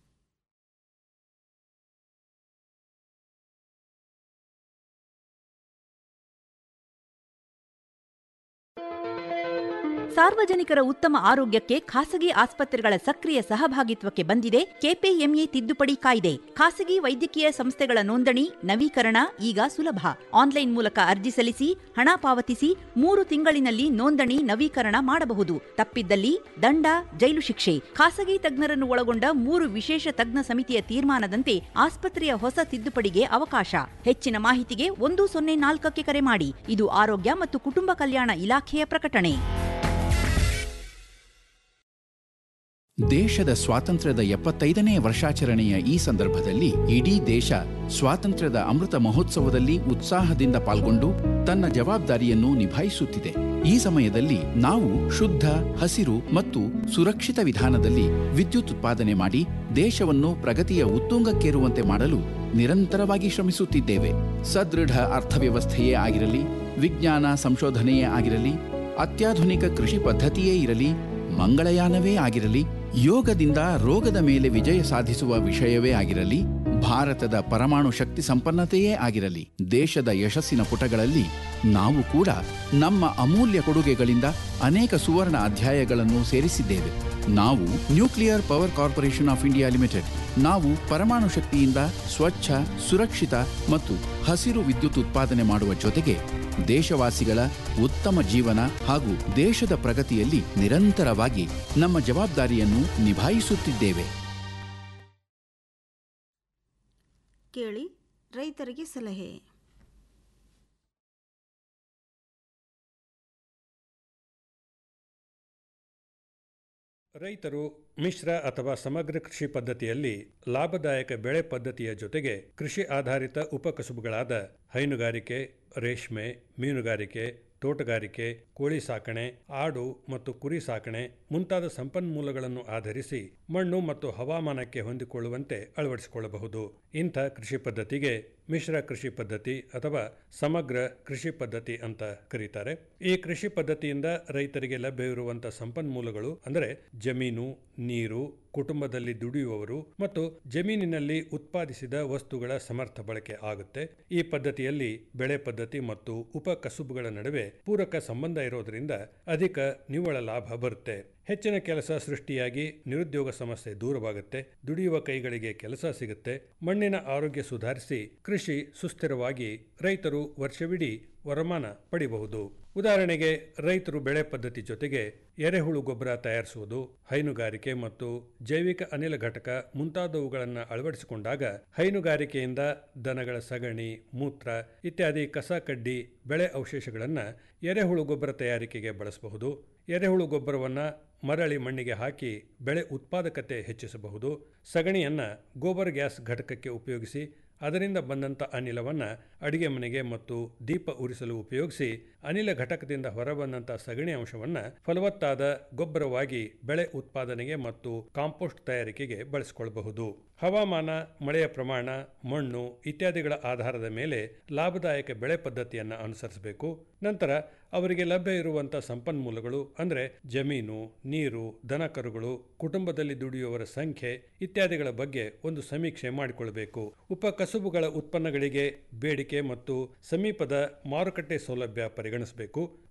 ಸಾರ್ವಜನಿಕರ ಉತ್ತಮ ಆರೋಗ್ಯಕ್ಕೆ ಖಾಸಗಿ ಆಸ್ಪತ್ರೆಗಳ ಸಕ್ರಿಯ ಸಹಭಾಗಿತ್ವಕ್ಕೆ ಬಂದಿದೆ ಕೆಪಿಎಂಇ ತಿದ್ದುಪಡಿ ಕಾಯ್ದೆ ಖಾಸಗಿ ವೈದ್ಯಕೀಯ ಸಂಸ್ಥೆಗಳ ನೋಂದಣಿ ನವೀಕರಣ ಈಗ ಸುಲಭ ಆನ್ಲೈನ್ ಮೂಲಕ ಅರ್ಜಿ ಸಲ್ಲಿಸಿ ಹಣ ಪಾವತಿಸಿ ಮೂರು ತಿಂಗಳಿನಲ್ಲಿ ನೋಂದಣಿ ನವೀಕರಣ ಮಾಡಬಹುದು ತಪ್ಪಿದ್ದಲ್ಲಿ ದಂಡ ಜೈಲು ಶಿಕ್ಷೆ ಖಾಸಗಿ ತಜ್ಞರನ್ನು ಒಳಗೊಂಡ ಮೂರು ವಿಶೇಷ ತಜ್ಞ ಸಮಿತಿಯ ತೀರ್ಮಾನದಂತೆ ಆಸ್ಪತ್ರೆಯ ಹೊಸ ತಿದ್ದುಪಡಿಗೆ ಅವಕಾಶ ಹೆಚ್ಚಿನ ಮಾಹಿತಿಗೆ ಒಂದು ಸೊನ್ನೆ ನಾಲ್ಕಕ್ಕೆ ಕರೆ ಮಾಡಿ ಇದು ಆರೋಗ್ಯ ಮತ್ತು ಕುಟುಂಬ ಕಲ್ಯಾಣ ಇಲಾಖೆಯ ಪ್ರಕಟಣೆ ದೇಶದ ಸ್ವಾತಂತ್ರ್ಯದ ಎಪ್ಪತ್ತೈದನೇ ವರ್ಷಾಚರಣೆಯ ಈ ಸಂದರ್ಭದಲ್ಲಿ ಇಡೀ ದೇಶ ಸ್ವಾತಂತ್ರ್ಯದ ಅಮೃತ ಮಹೋತ್ಸವದಲ್ಲಿ ಉತ್ಸಾಹದಿಂದ ಪಾಲ್ಗೊಂಡು ತನ್ನ ಜವಾಬ್ದಾರಿಯನ್ನು ನಿಭಾಯಿಸುತ್ತಿದೆ ಈ ಸಮಯದಲ್ಲಿ ನಾವು ಶುದ್ಧ ಹಸಿರು ಮತ್ತು ಸುರಕ್ಷಿತ ವಿಧಾನದಲ್ಲಿ ವಿದ್ಯುತ್ ಉತ್ಪಾದನೆ ಮಾಡಿ ದೇಶವನ್ನು ಪ್ರಗತಿಯ ಉತ್ತುಂಗಕ್ಕೇರುವಂತೆ ಮಾಡಲು ನಿರಂತರವಾಗಿ ಶ್ರಮಿಸುತ್ತಿದ್ದೇವೆ ಸದೃಢ ಅರ್ಥವ್ಯವಸ್ಥೆಯೇ ಆಗಿರಲಿ ವಿಜ್ಞಾನ ಸಂಶೋಧನೆಯೇ ಆಗಿರಲಿ ಅತ್ಯಾಧುನಿಕ ಕೃಷಿ ಪದ್ಧತಿಯೇ ಇರಲಿ ಮಂಗಳಯಾನವೇ ಆಗಿರಲಿ ಯೋಗದಿಂದ ರೋಗದ ಮೇಲೆ ವಿಜಯ ಸಾಧಿಸುವ ವಿಷಯವೇ ಆಗಿರಲಿ ಭಾರತದ ಪರಮಾಣು ಶಕ್ತಿ ಸಂಪನ್ನತೆಯೇ ಆಗಿರಲಿ ದೇಶದ ಯಶಸ್ಸಿನ ಪುಟಗಳಲ್ಲಿ ನಾವು ಕೂಡ ನಮ್ಮ ಅಮೂಲ್ಯ ಕೊಡುಗೆಗಳಿಂದ ಅನೇಕ ಸುವರ್ಣ ಅಧ್ಯಾಯಗಳನ್ನು ಸೇರಿಸಿದ್ದೇವೆ ನಾವು nuclear power corporation of India limited ನಾವು ಪರಮಾಣು ಶಕ್ತಿಯಿಂದ ಸ್ವಚ್ಛ ಸುರಕ್ಷಿತ ಮತ್ತು ಹಸಿರು ವಿದ್ಯುತ್ ಉತ್ಪಾದನೆ ಮಾಡುವ ಜೊತೆಗೆ ದೇಶವಾಸಿಗಳ ಉತ್ತಮ ಜೀವನ ಹಾಗೂ ದೇಶದ ಪ್ರಗತಿಯಲ್ಲಿ ನಿರಂತರವಾಗಿ ನಮ್ಮ ಜವಾಬ್ದಾರಿಯನ್ನು ನಿಭಾಯಿಸುತ್ತಿದ್ದೇವೆ ಕೇಳಿ ರೈತರಿಗೆ ಸಲಹೆ ರೈತರು ಮಿಶ್ರ ಅಥವಾ ಸಮಗ್ರ ಕೃಷಿ ಪದ್ಧತಿಯಲ್ಲಿ ಲಾಭದಾಯಕ ಬೆಳೆ ಪದ್ಧತಿಯ ಜೊತೆಗೆ ಕೃಷಿ ಆಧಾರಿತ ಉಪಕಸುಬುಗಳಾದ ಹೈನುಗಾರಿಕೆ ರೇಷ್ಮೆ ಮೀನುಗಾರಿಕೆ ತೋಟಗಾರಿಕೆ ಕೋಳಿ ಸಾಕಣೆ ಆಡು ಮತ್ತು ಕುರಿ ಸಾಕಣೆ ಮುಂತಾದ ಸಂಪನ್ಮೂಲಗಳನ್ನು ಆಧರಿಸಿ ಮಣ್ಣು ಮತ್ತು ಹವಾಮಾನಕ್ಕೆ ಹೊಂದಿಕೊಳ್ಳುವಂತೆ ಅಳವಡಿಸಿಕೊಳ್ಳಬಹುದು ಇಂಥ ಕೃಷಿ ಪದ್ಧತಿಗೆ ಮಿಶ್ರ ಕೃಷಿ ಪದ್ಧತಿ ಅಥವಾ ಸಮಗ್ರ ಕೃಷಿ ಪದ್ಧತಿ ಅಂತ ಕರೀತಾರೆ ಈ ಕೃಷಿ ಪದ್ಧತಿಯಿಂದ ರೈತರಿಗೆ ಲಭ್ಯವಿರುವಂತಹ ಸಂಪನ್ಮೂಲಗಳು ಅಂದರೆ ಜಮೀನು ನೀರು ಕುಟುಂಬದಲ್ಲಿ ದುಡಿಯುವವರು ಮತ್ತು ಜಮೀನಿನಲ್ಲಿ ಉತ್ಪಾದಿಸಿದ ವಸ್ತುಗಳ ಸಮರ್ಥ ಬಳಕೆ ಆಗುತ್ತೆ ಈ ಪದ್ಧತಿಯಲ್ಲಿ ಬೆಳೆ ಪದ್ಧತಿ ಮತ್ತು ಉಪ ಕಸುಬುಗಳ ನಡುವೆ ಪೂರಕ ಸಂಬಂಧ ಇರೋದ್ರಿಂದ ಅಧಿಕ ನಿವ್ವಳ ಲಾಭ ಬರುತ್ತೆ ಹೆಚ್ಚಿನ ಕೆಲಸ ಸೃಷ್ಟಿಯಾಗಿ ನಿರುದ್ಯೋಗ ಸಮಸ್ಯೆ ದೂರವಾಗುತ್ತೆ ದುಡಿಯುವ ಕೈಗಳಿಗೆ ಕೆಲಸ ಸಿಗುತ್ತೆ ಮಣ್ಣಿನ ಆರೋಗ್ಯ ಸುಧಾರಿಸಿ ಕೃಷಿ ಸುಸ್ಥಿರವಾಗಿ ರೈತರು ವರ್ಷವಿಡೀ ವರಮಾನ ಪಡಿಬಹುದು ಉದಾಹರಣೆಗೆ ರೈತರು ಬೆಳೆ ಪದ್ಧತಿ ಜೊತೆಗೆ ಎರೆಹುಳು ಗೊಬ್ಬರ ತಯಾರಿಸುವುದು ಹೈನುಗಾರಿಕೆ ಮತ್ತು ಜೈವಿಕ ಅನಿಲ ಘಟಕ ಮುಂತಾದವುಗಳನ್ನು ಅಳವಡಿಸಿಕೊಂಡಾಗ ಹೈನುಗಾರಿಕೆಯಿಂದ ದನಗಳ ಸಗಣಿ ಮೂತ್ರ ಇತ್ಯಾದಿ ಕಸ ಕಡ್ಡಿ ಬೆಳೆ ಅವಶೇಷಗಳನ್ನು ಎರೆಹುಳು ಗೊಬ್ಬರ ತಯಾರಿಕೆಗೆ ಬಳಸಬಹುದು ಎರೆಹುಳು ಗೊಬ್ಬರವನ್ನು ಮರಳಿ ಮಣ್ಣಿಗೆ ಹಾಕಿ ಬೆಳೆ ಉತ್ಪಾದಕತೆ ಹೆಚ್ಚಿಸಬಹುದು ಸಗಣಿಯನ್ನು ಗೋಬರ್ ಗ್ಯಾಸ್ ಘಟಕಕ್ಕೆ ಉಪಯೋಗಿಸಿ ಅದರಿಂದ ಬಂದಂಥ ಅನಿಲವನ್ನು ಅಡಿಗೆ ಮನೆಗೆ ಮತ್ತು ದೀಪ ಉರಿಸಲು ಉಪಯೋಗಿಸಿ ಅನಿಲ ಘಟಕದಿಂದ ಹೊರಬಂದಂಥ ಸಗಣಿ ಅಂಶವನ್ನು ಫಲವತ್ತಾದ ಗೊಬ್ಬರವಾಗಿ ಬೆಳೆ ಉತ್ಪಾದನೆಗೆ ಮತ್ತು ಕಾಂಪೋಸ್ಟ್ ತಯಾರಿಕೆಗೆ ಬಳಸಿಕೊಳ್ಳಬಹುದು ಹವಾಮಾನ ಮಳೆಯ ಪ್ರಮಾಣ ಮಣ್ಣು ಇತ್ಯಾದಿಗಳ ಆಧಾರದ ಮೇಲೆ ಲಾಭದಾಯಕ ಬೆಳೆ ಪದ್ಧತಿಯನ್ನು ಅನುಸರಿಸಬೇಕು ನಂತರ ಅವರಿಗೆ ಲಭ್ಯ ಇರುವಂಥ ಸಂಪನ್ಮೂಲಗಳು ಅಂದರೆ ಜಮೀನು ನೀರು ದನಕರುಗಳು ಕುಟುಂಬದಲ್ಲಿ ದುಡಿಯುವವರ ಸಂಖ್ಯೆ ಇತ್ಯಾದಿಗಳ ಬಗ್ಗೆ ಒಂದು ಸಮೀಕ್ಷೆ ಮಾಡಿಕೊಳ್ಳಬೇಕು ಉಪ ಕಸುಬುಗಳ ಉತ್ಪನ್ನಗಳಿಗೆ ಬೇಡಿಕೆ ಮತ್ತು ಸಮೀಪದ ಮಾರುಕಟ್ಟೆ ಸೌಲಭ್ಯ ಪರಿಗಣಿಸಬೇಕು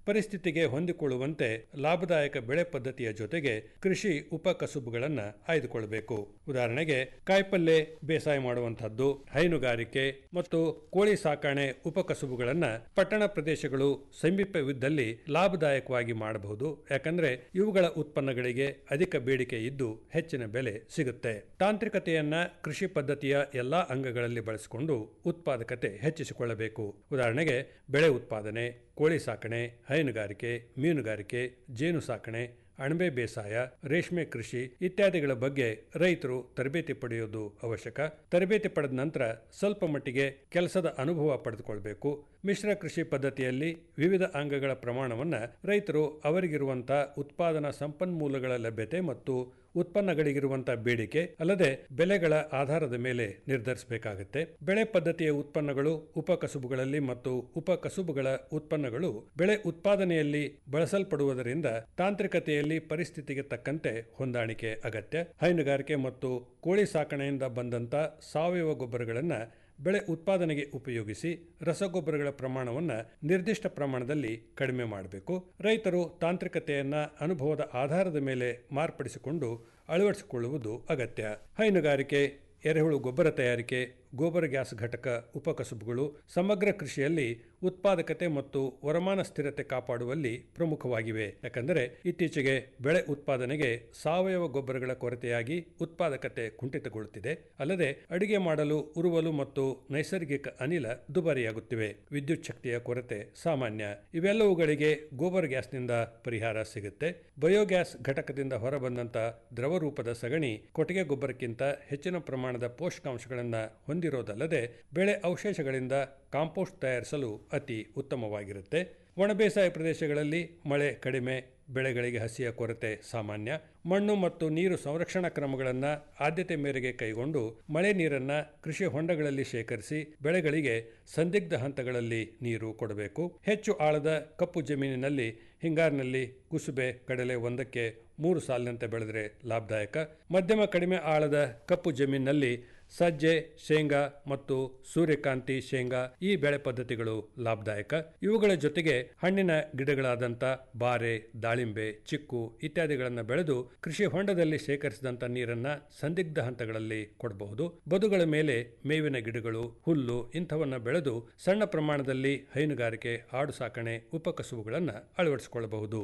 ಪರಿಸ್ಥಿತಿಗೆ ಹೊಂದಿಕೊಳ್ಳುವಂತೆ ಲಾಭದಾಯಕ ಬೆಳೆ ಪದ್ಧತಿಯ ಜೊತೆಗೆ ಕೃಷಿ ಉಪಕಸುಬುಗಳನ್ನ ಆಯ್ದುಕೊಳ್ಳಬೇಕು ಉದಾಹರಣೆಗೆ ಕಾಯಿಪಲ್ಲೆ ಬೇಸಾಯ ಮಾಡುವಂತಹದ್ದು ಹೈನುಗಾರಿಕೆ ಮತ್ತು ಕೋಳಿ ಸಾಕಣೆ ಉಪಕಸುಬುಗಳನ್ನ ಪಟ್ಟಣ ಪ್ರದೇಶಗಳು ಸಮೀಪವಿದ್ದಲ್ಲಿ ಲಾಭದಾಯಕವಾಗಿ ಮಾಡಬಹುದು ಯಾಕಂದ್ರೆ ಇವುಗಳ ಉತ್ಪನ್ನಗಳಿಗೆ ಅಧಿಕ ಬೇಡಿಕೆ ಇದ್ದು ಹೆಚ್ಚಿನ ಬೆಲೆ ಸಿಗುತ್ತೆ ತಾಂತ್ರಿಕತೆಯನ್ನ ಕೃಷಿ ಪದ್ಧತಿಯ ಎಲ್ಲಾ ಅಂಗಗಳಲ್ಲಿ ಬಳಸಿಕೊಂಡು ಉತ್ಪಾದಕತೆ ಹೆಚ್ಚಿಸಿಕೊಳ್ಳಬೇಕು ಉದಾಹರಣೆಗೆ ಬೆಳೆ ಉತ್ಪಾದನೆ ಕೋಳಿ ಸಾಕಣೆ ಹೈನುಗಾರಿಕೆ ಮೀನುಗಾರಿಕೆ ಜೇನು ಸಾಕಣೆ ಅಣಬೆ ಬೇಸಾಯ ರೇಷ್ಮೆ ಕೃಷಿ ಇತ್ಯಾದಿಗಳ ಬಗ್ಗೆ ರೈತರು ತರಬೇತಿ ಪಡೆಯುವುದು ಅವಶ್ಯಕ ತರಬೇತಿ ಪಡೆದ ನಂತರ ಸ್ವಲ್ಪ ಮಟ್ಟಿಗೆ ಕೆಲಸದ ಅನುಭವ ಪಡೆದುಕೊಳ್ಬೇಕು ಮಿಶ್ರ ಕೃಷಿ ಪದ್ಧತಿಯಲ್ಲಿ ವಿವಿಧ ಅಂಗಗಳ ಪ್ರಮಾಣವನ್ನು ರೈತರು ಅವರಿಗಿರುವಂತಹ ಉತ್ಪಾದನಾ ಸಂಪನ್ಮೂಲಗಳ ಲಭ್ಯತೆ ಮತ್ತು ಉತ್ಪನ್ನಗಳಿಗಿರುವಂತಹ ಬೇಡಿಕೆ ಅಲ್ಲದೆ ಬೆಲೆಗಳ ಆಧಾರದ ಮೇಲೆ ನಿರ್ಧರಿಸಬೇಕಾಗುತ್ತೆ ಬೆಳೆ ಪದ್ಧತಿಯ ಉತ್ಪನ್ನಗಳು ಉಪಕಸುಬುಗಳಲ್ಲಿ ಮತ್ತು ಉಪಕಸುಬುಗಳ ಉತ್ಪನ್ನಗಳು ಬೆಳೆ ಉತ್ಪಾದನೆಯಲ್ಲಿ ಬಳಸಲ್ಪಡುವುದರಿಂದ ತಾಂತ್ರಿಕತೆಯಲ್ಲಿ ಪರಿಸ್ಥಿತಿಗೆ ತಕ್ಕಂತೆ ಹೊಂದಾಣಿಕೆ ಅಗತ್ಯ ಹೈನುಗಾರಿಕೆ ಮತ್ತು ಕೋಳಿ ಸಾಕಣೆಯಿಂದ ಬಂದಂತ ಸಾವಯವ ಗೊಬ್ಬರಗಳನ್ನು ಬೆಳೆ ಉತ್ಪಾದನೆಗೆ ಉಪಯೋಗಿಸಿ ರಸಗೊಬ್ಬರಗಳ ಪ್ರಮಾಣವನ್ನು ನಿರ್ದಿಷ್ಟ ಪ್ರಮಾಣದಲ್ಲಿ ಕಡಿಮೆ ಮಾಡಬೇಕು ರೈತರು ತಾಂತ್ರಿಕತೆಯನ್ನ ಅನುಭವದ ಆಧಾರದ ಮೇಲೆ ಮಾರ್ಪಡಿಸಿಕೊಂಡು ಅಳವಡಿಸಿಕೊಳ್ಳುವುದು ಅಗತ್ಯ ಹೈನುಗಾರಿಕೆ ಎರೆಹುಳು ಗೊಬ್ಬರ ತಯಾರಿಕೆ ಗೋಬರ್ ಗ್ಯಾಸ್ ಘಟಕ ಉಪಕಸುಬುಗಳು ಸಮಗ್ರ ಕೃಷಿಯಲ್ಲಿ ಉತ್ಪಾದಕತೆ ಮತ್ತು ವರಮಾನ ಸ್ಥಿರತೆ ಕಾಪಾಡುವಲ್ಲಿ ಪ್ರಮುಖವಾಗಿವೆ ಯಾಕಂದರೆ ಇತ್ತೀಚೆಗೆ ಬೆಳೆ ಉತ್ಪಾದನೆಗೆ ಸಾವಯವ ಗೊಬ್ಬರಗಳ ಕೊರತೆಯಾಗಿ ಉತ್ಪಾದಕತೆ ಕುಂಠಿತಗೊಳ್ಳುತ್ತಿದೆ ಅಲ್ಲದೆ ಅಡಿಗೆ ಮಾಡಲು ಉರುವಲು ಮತ್ತು ನೈಸರ್ಗಿಕ ಅನಿಲ ದುಬಾರಿಯಾಗುತ್ತಿವೆ ವಿದ್ಯುತ್ ಶಕ್ತಿಯ ಕೊರತೆ ಸಾಮಾನ್ಯ ಇವೆಲ್ಲವುಗಳಿಗೆ ಗೋಬರ್ ಗ್ಯಾಸ್ನಿಂದ ಪರಿಹಾರ ಸಿಗುತ್ತೆ ಬಯೋಗ್ಯಾಸ್ ಘಟಕದಿಂದ ಹೊರಬಂದಂತ ದ್ರವ ರೂಪದ ಸಗಣಿ ಕೊಟ್ಟಿಗೆ ಗೊಬ್ಬರಕ್ಕಿಂತ ಹೆಚ್ಚಿನ ಪ್ರಮಾಣದ ಪೋಷಕಾಂಶಗಳನ್ನು ಹೊಂದಿರೋದಲ್ಲದೆ ಬೆಳೆ ಅವಶೇಷಗಳಿಂದ ಕಾಂಪೋಸ್ಟ್ ತಯಾರಿಸಲು ಅತಿ ಉತ್ತಮವಾಗಿರುತ್ತೆ ಒಣ ಬೇಸಾಯ ಪ್ರದೇಶಗಳಲ್ಲಿ ಮಳೆ ಕಡಿಮೆ ಬೆಳೆಗಳಿಗೆ ಹಸಿಯ ಕೊರತೆ ಸಾಮಾನ್ಯ ಮಣ್ಣು ಮತ್ತು ನೀರು ಸಂರಕ್ಷಣಾ ಕ್ರಮಗಳನ್ನು ಆದ್ಯತೆ ಮೇರೆಗೆ ಕೈಗೊಂಡು ಮಳೆ ನೀರನ್ನು ಕೃಷಿ ಹೊಂಡಗಳಲ್ಲಿ ಶೇಖರಿಸಿ ಬೆಳೆಗಳಿಗೆ ಸಂದಿಗ್ಧ ಹಂತಗಳಲ್ಲಿ ನೀರು ಕೊಡಬೇಕು ಹೆಚ್ಚು ಆಳದ ಕಪ್ಪು ಜಮೀನಿನಲ್ಲಿ ಹಿಂಗಾರಿನಲ್ಲಿ ಕುಸುಬೆ ಕಡಲೆ ಒಂದಕ್ಕೆ ಮೂರು ಸಾಲಿನಂತೆ ಬೆಳೆದರೆ ಲಾಭದಾಯಕ ಮಧ್ಯಮ ಕಡಿಮೆ ಆಳದ ಕಪ್ಪು ಜಮೀನಿನಲ್ಲಿ ಸಜ್ಜೆ ಶೇಂಗಾ ಮತ್ತು ಸೂರ್ಯಕಾಂತಿ ಶೇಂಗಾ ಈ ಬೆಳೆ ಪದ್ಧತಿಗಳು ಲಾಭದಾಯಕ ಇವುಗಳ ಜೊತೆಗೆ ಹಣ್ಣಿನ ಗಿಡಗಳಾದಂಥ ಬಾರೆ ದಾಳಿಂಬೆ ಚಿಕ್ಕು ಇತ್ಯಾದಿಗಳನ್ನು ಬೆಳೆದು ಕೃಷಿ ಹೊಂಡದಲ್ಲಿ ಶೇಖರಿಸಿದಂಥ ನೀರನ್ನ ಸಂದಿಗ್ಧ ಹಂತಗಳಲ್ಲಿ ಕೊಡಬಹುದು ಬದುಗಳ ಮೇಲೆ ಮೇವಿನ ಗಿಡಗಳು ಹುಲ್ಲು ಇಂಥವನ್ನ ಬೆಳೆದು ಸಣ್ಣ ಪ್ರಮಾಣದಲ್ಲಿ ಹೈನುಗಾರಿಕೆ ಆಡು ಸಾಕಣೆ ಉಪಕಸುಬುಗಳನ್ನು ಅಳವಡಿಸಿಕೊಳ್ಳಬಹುದು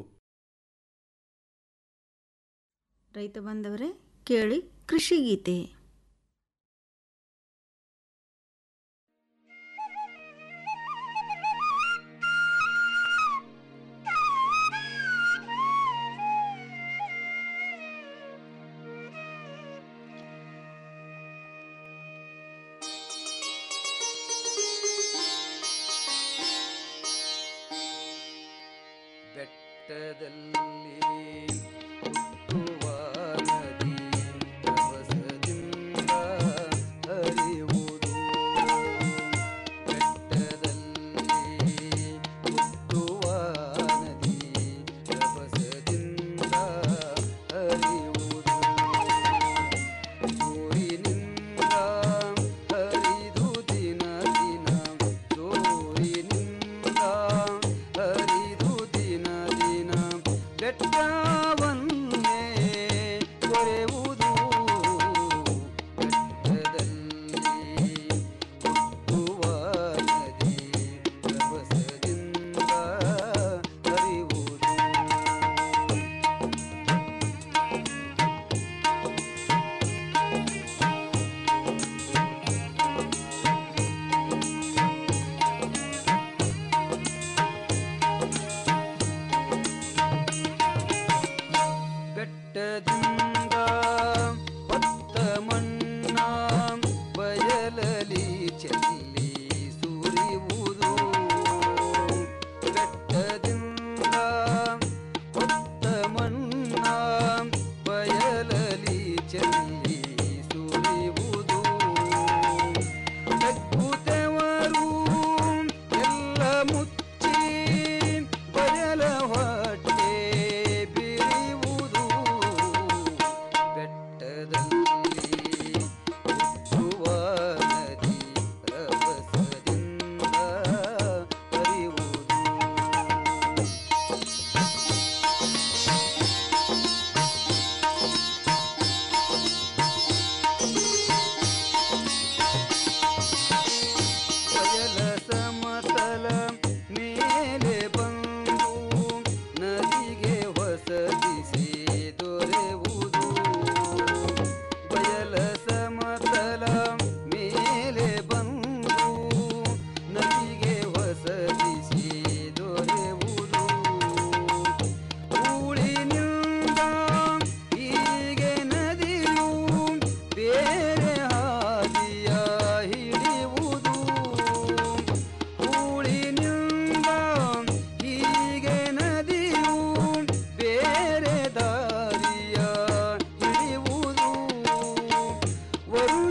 ರೈತ ಬಂದವರೇ ಕೇಳಿ ಕೃಷಿ ಗೀತೆ ಬೆಟ್ಟದಲ್ಲಿ ಹುಟ್ಟುವ ನದಿ ರಭಸದಿಂದ ಹರಿಯುವುದು ಬೆಟ್ಟದಲ್ಲಿ ಹುಟ್ಟುವ ನದಿ ರಭಸದಿಂದ ಹರಿಯುವುದು ಸೂರಿನಿಂದ ಹರಿದು ದಿನ ದಿನ ಸೂರಿನಿಂದ ಹರಿದು ದಿನ ದಿನ ಬೆಟ್ಟವನ್ನೇ ಕೊರೆಯುವುದು ಬೆಟ್ಟದಲ್ಲಿ ಹುಟ್ಟುವ ನದಿ ರಭಸದಿಂದ ಹರಿಯುವುದು ಬೆಟ್ಟದಿಂದ ಹೊತ್ತ ಮಣ್ಣ ಬಯಲಲಿ ಚೆಲ್ಲಿ ಸುರಿಯುವುದು ಬೆಟ್ಟದಿಂದ ಹೊತ್ತ ಮಣ್ಣ ಬಯಲಲಿ ಚೆಲ್ಲಿ ಸುರಿಯುವುದು ಬೆಕ್ಕುತ್ತವರು ಎಲ್ಲ ಮುಚ್ಚಿ ಬಯಲ ಹೊಟ್ಟೆ ಬಿರಿಯುವುದು ಬೆಟ್ಟದಲ್ಲಿ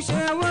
ಔಷವ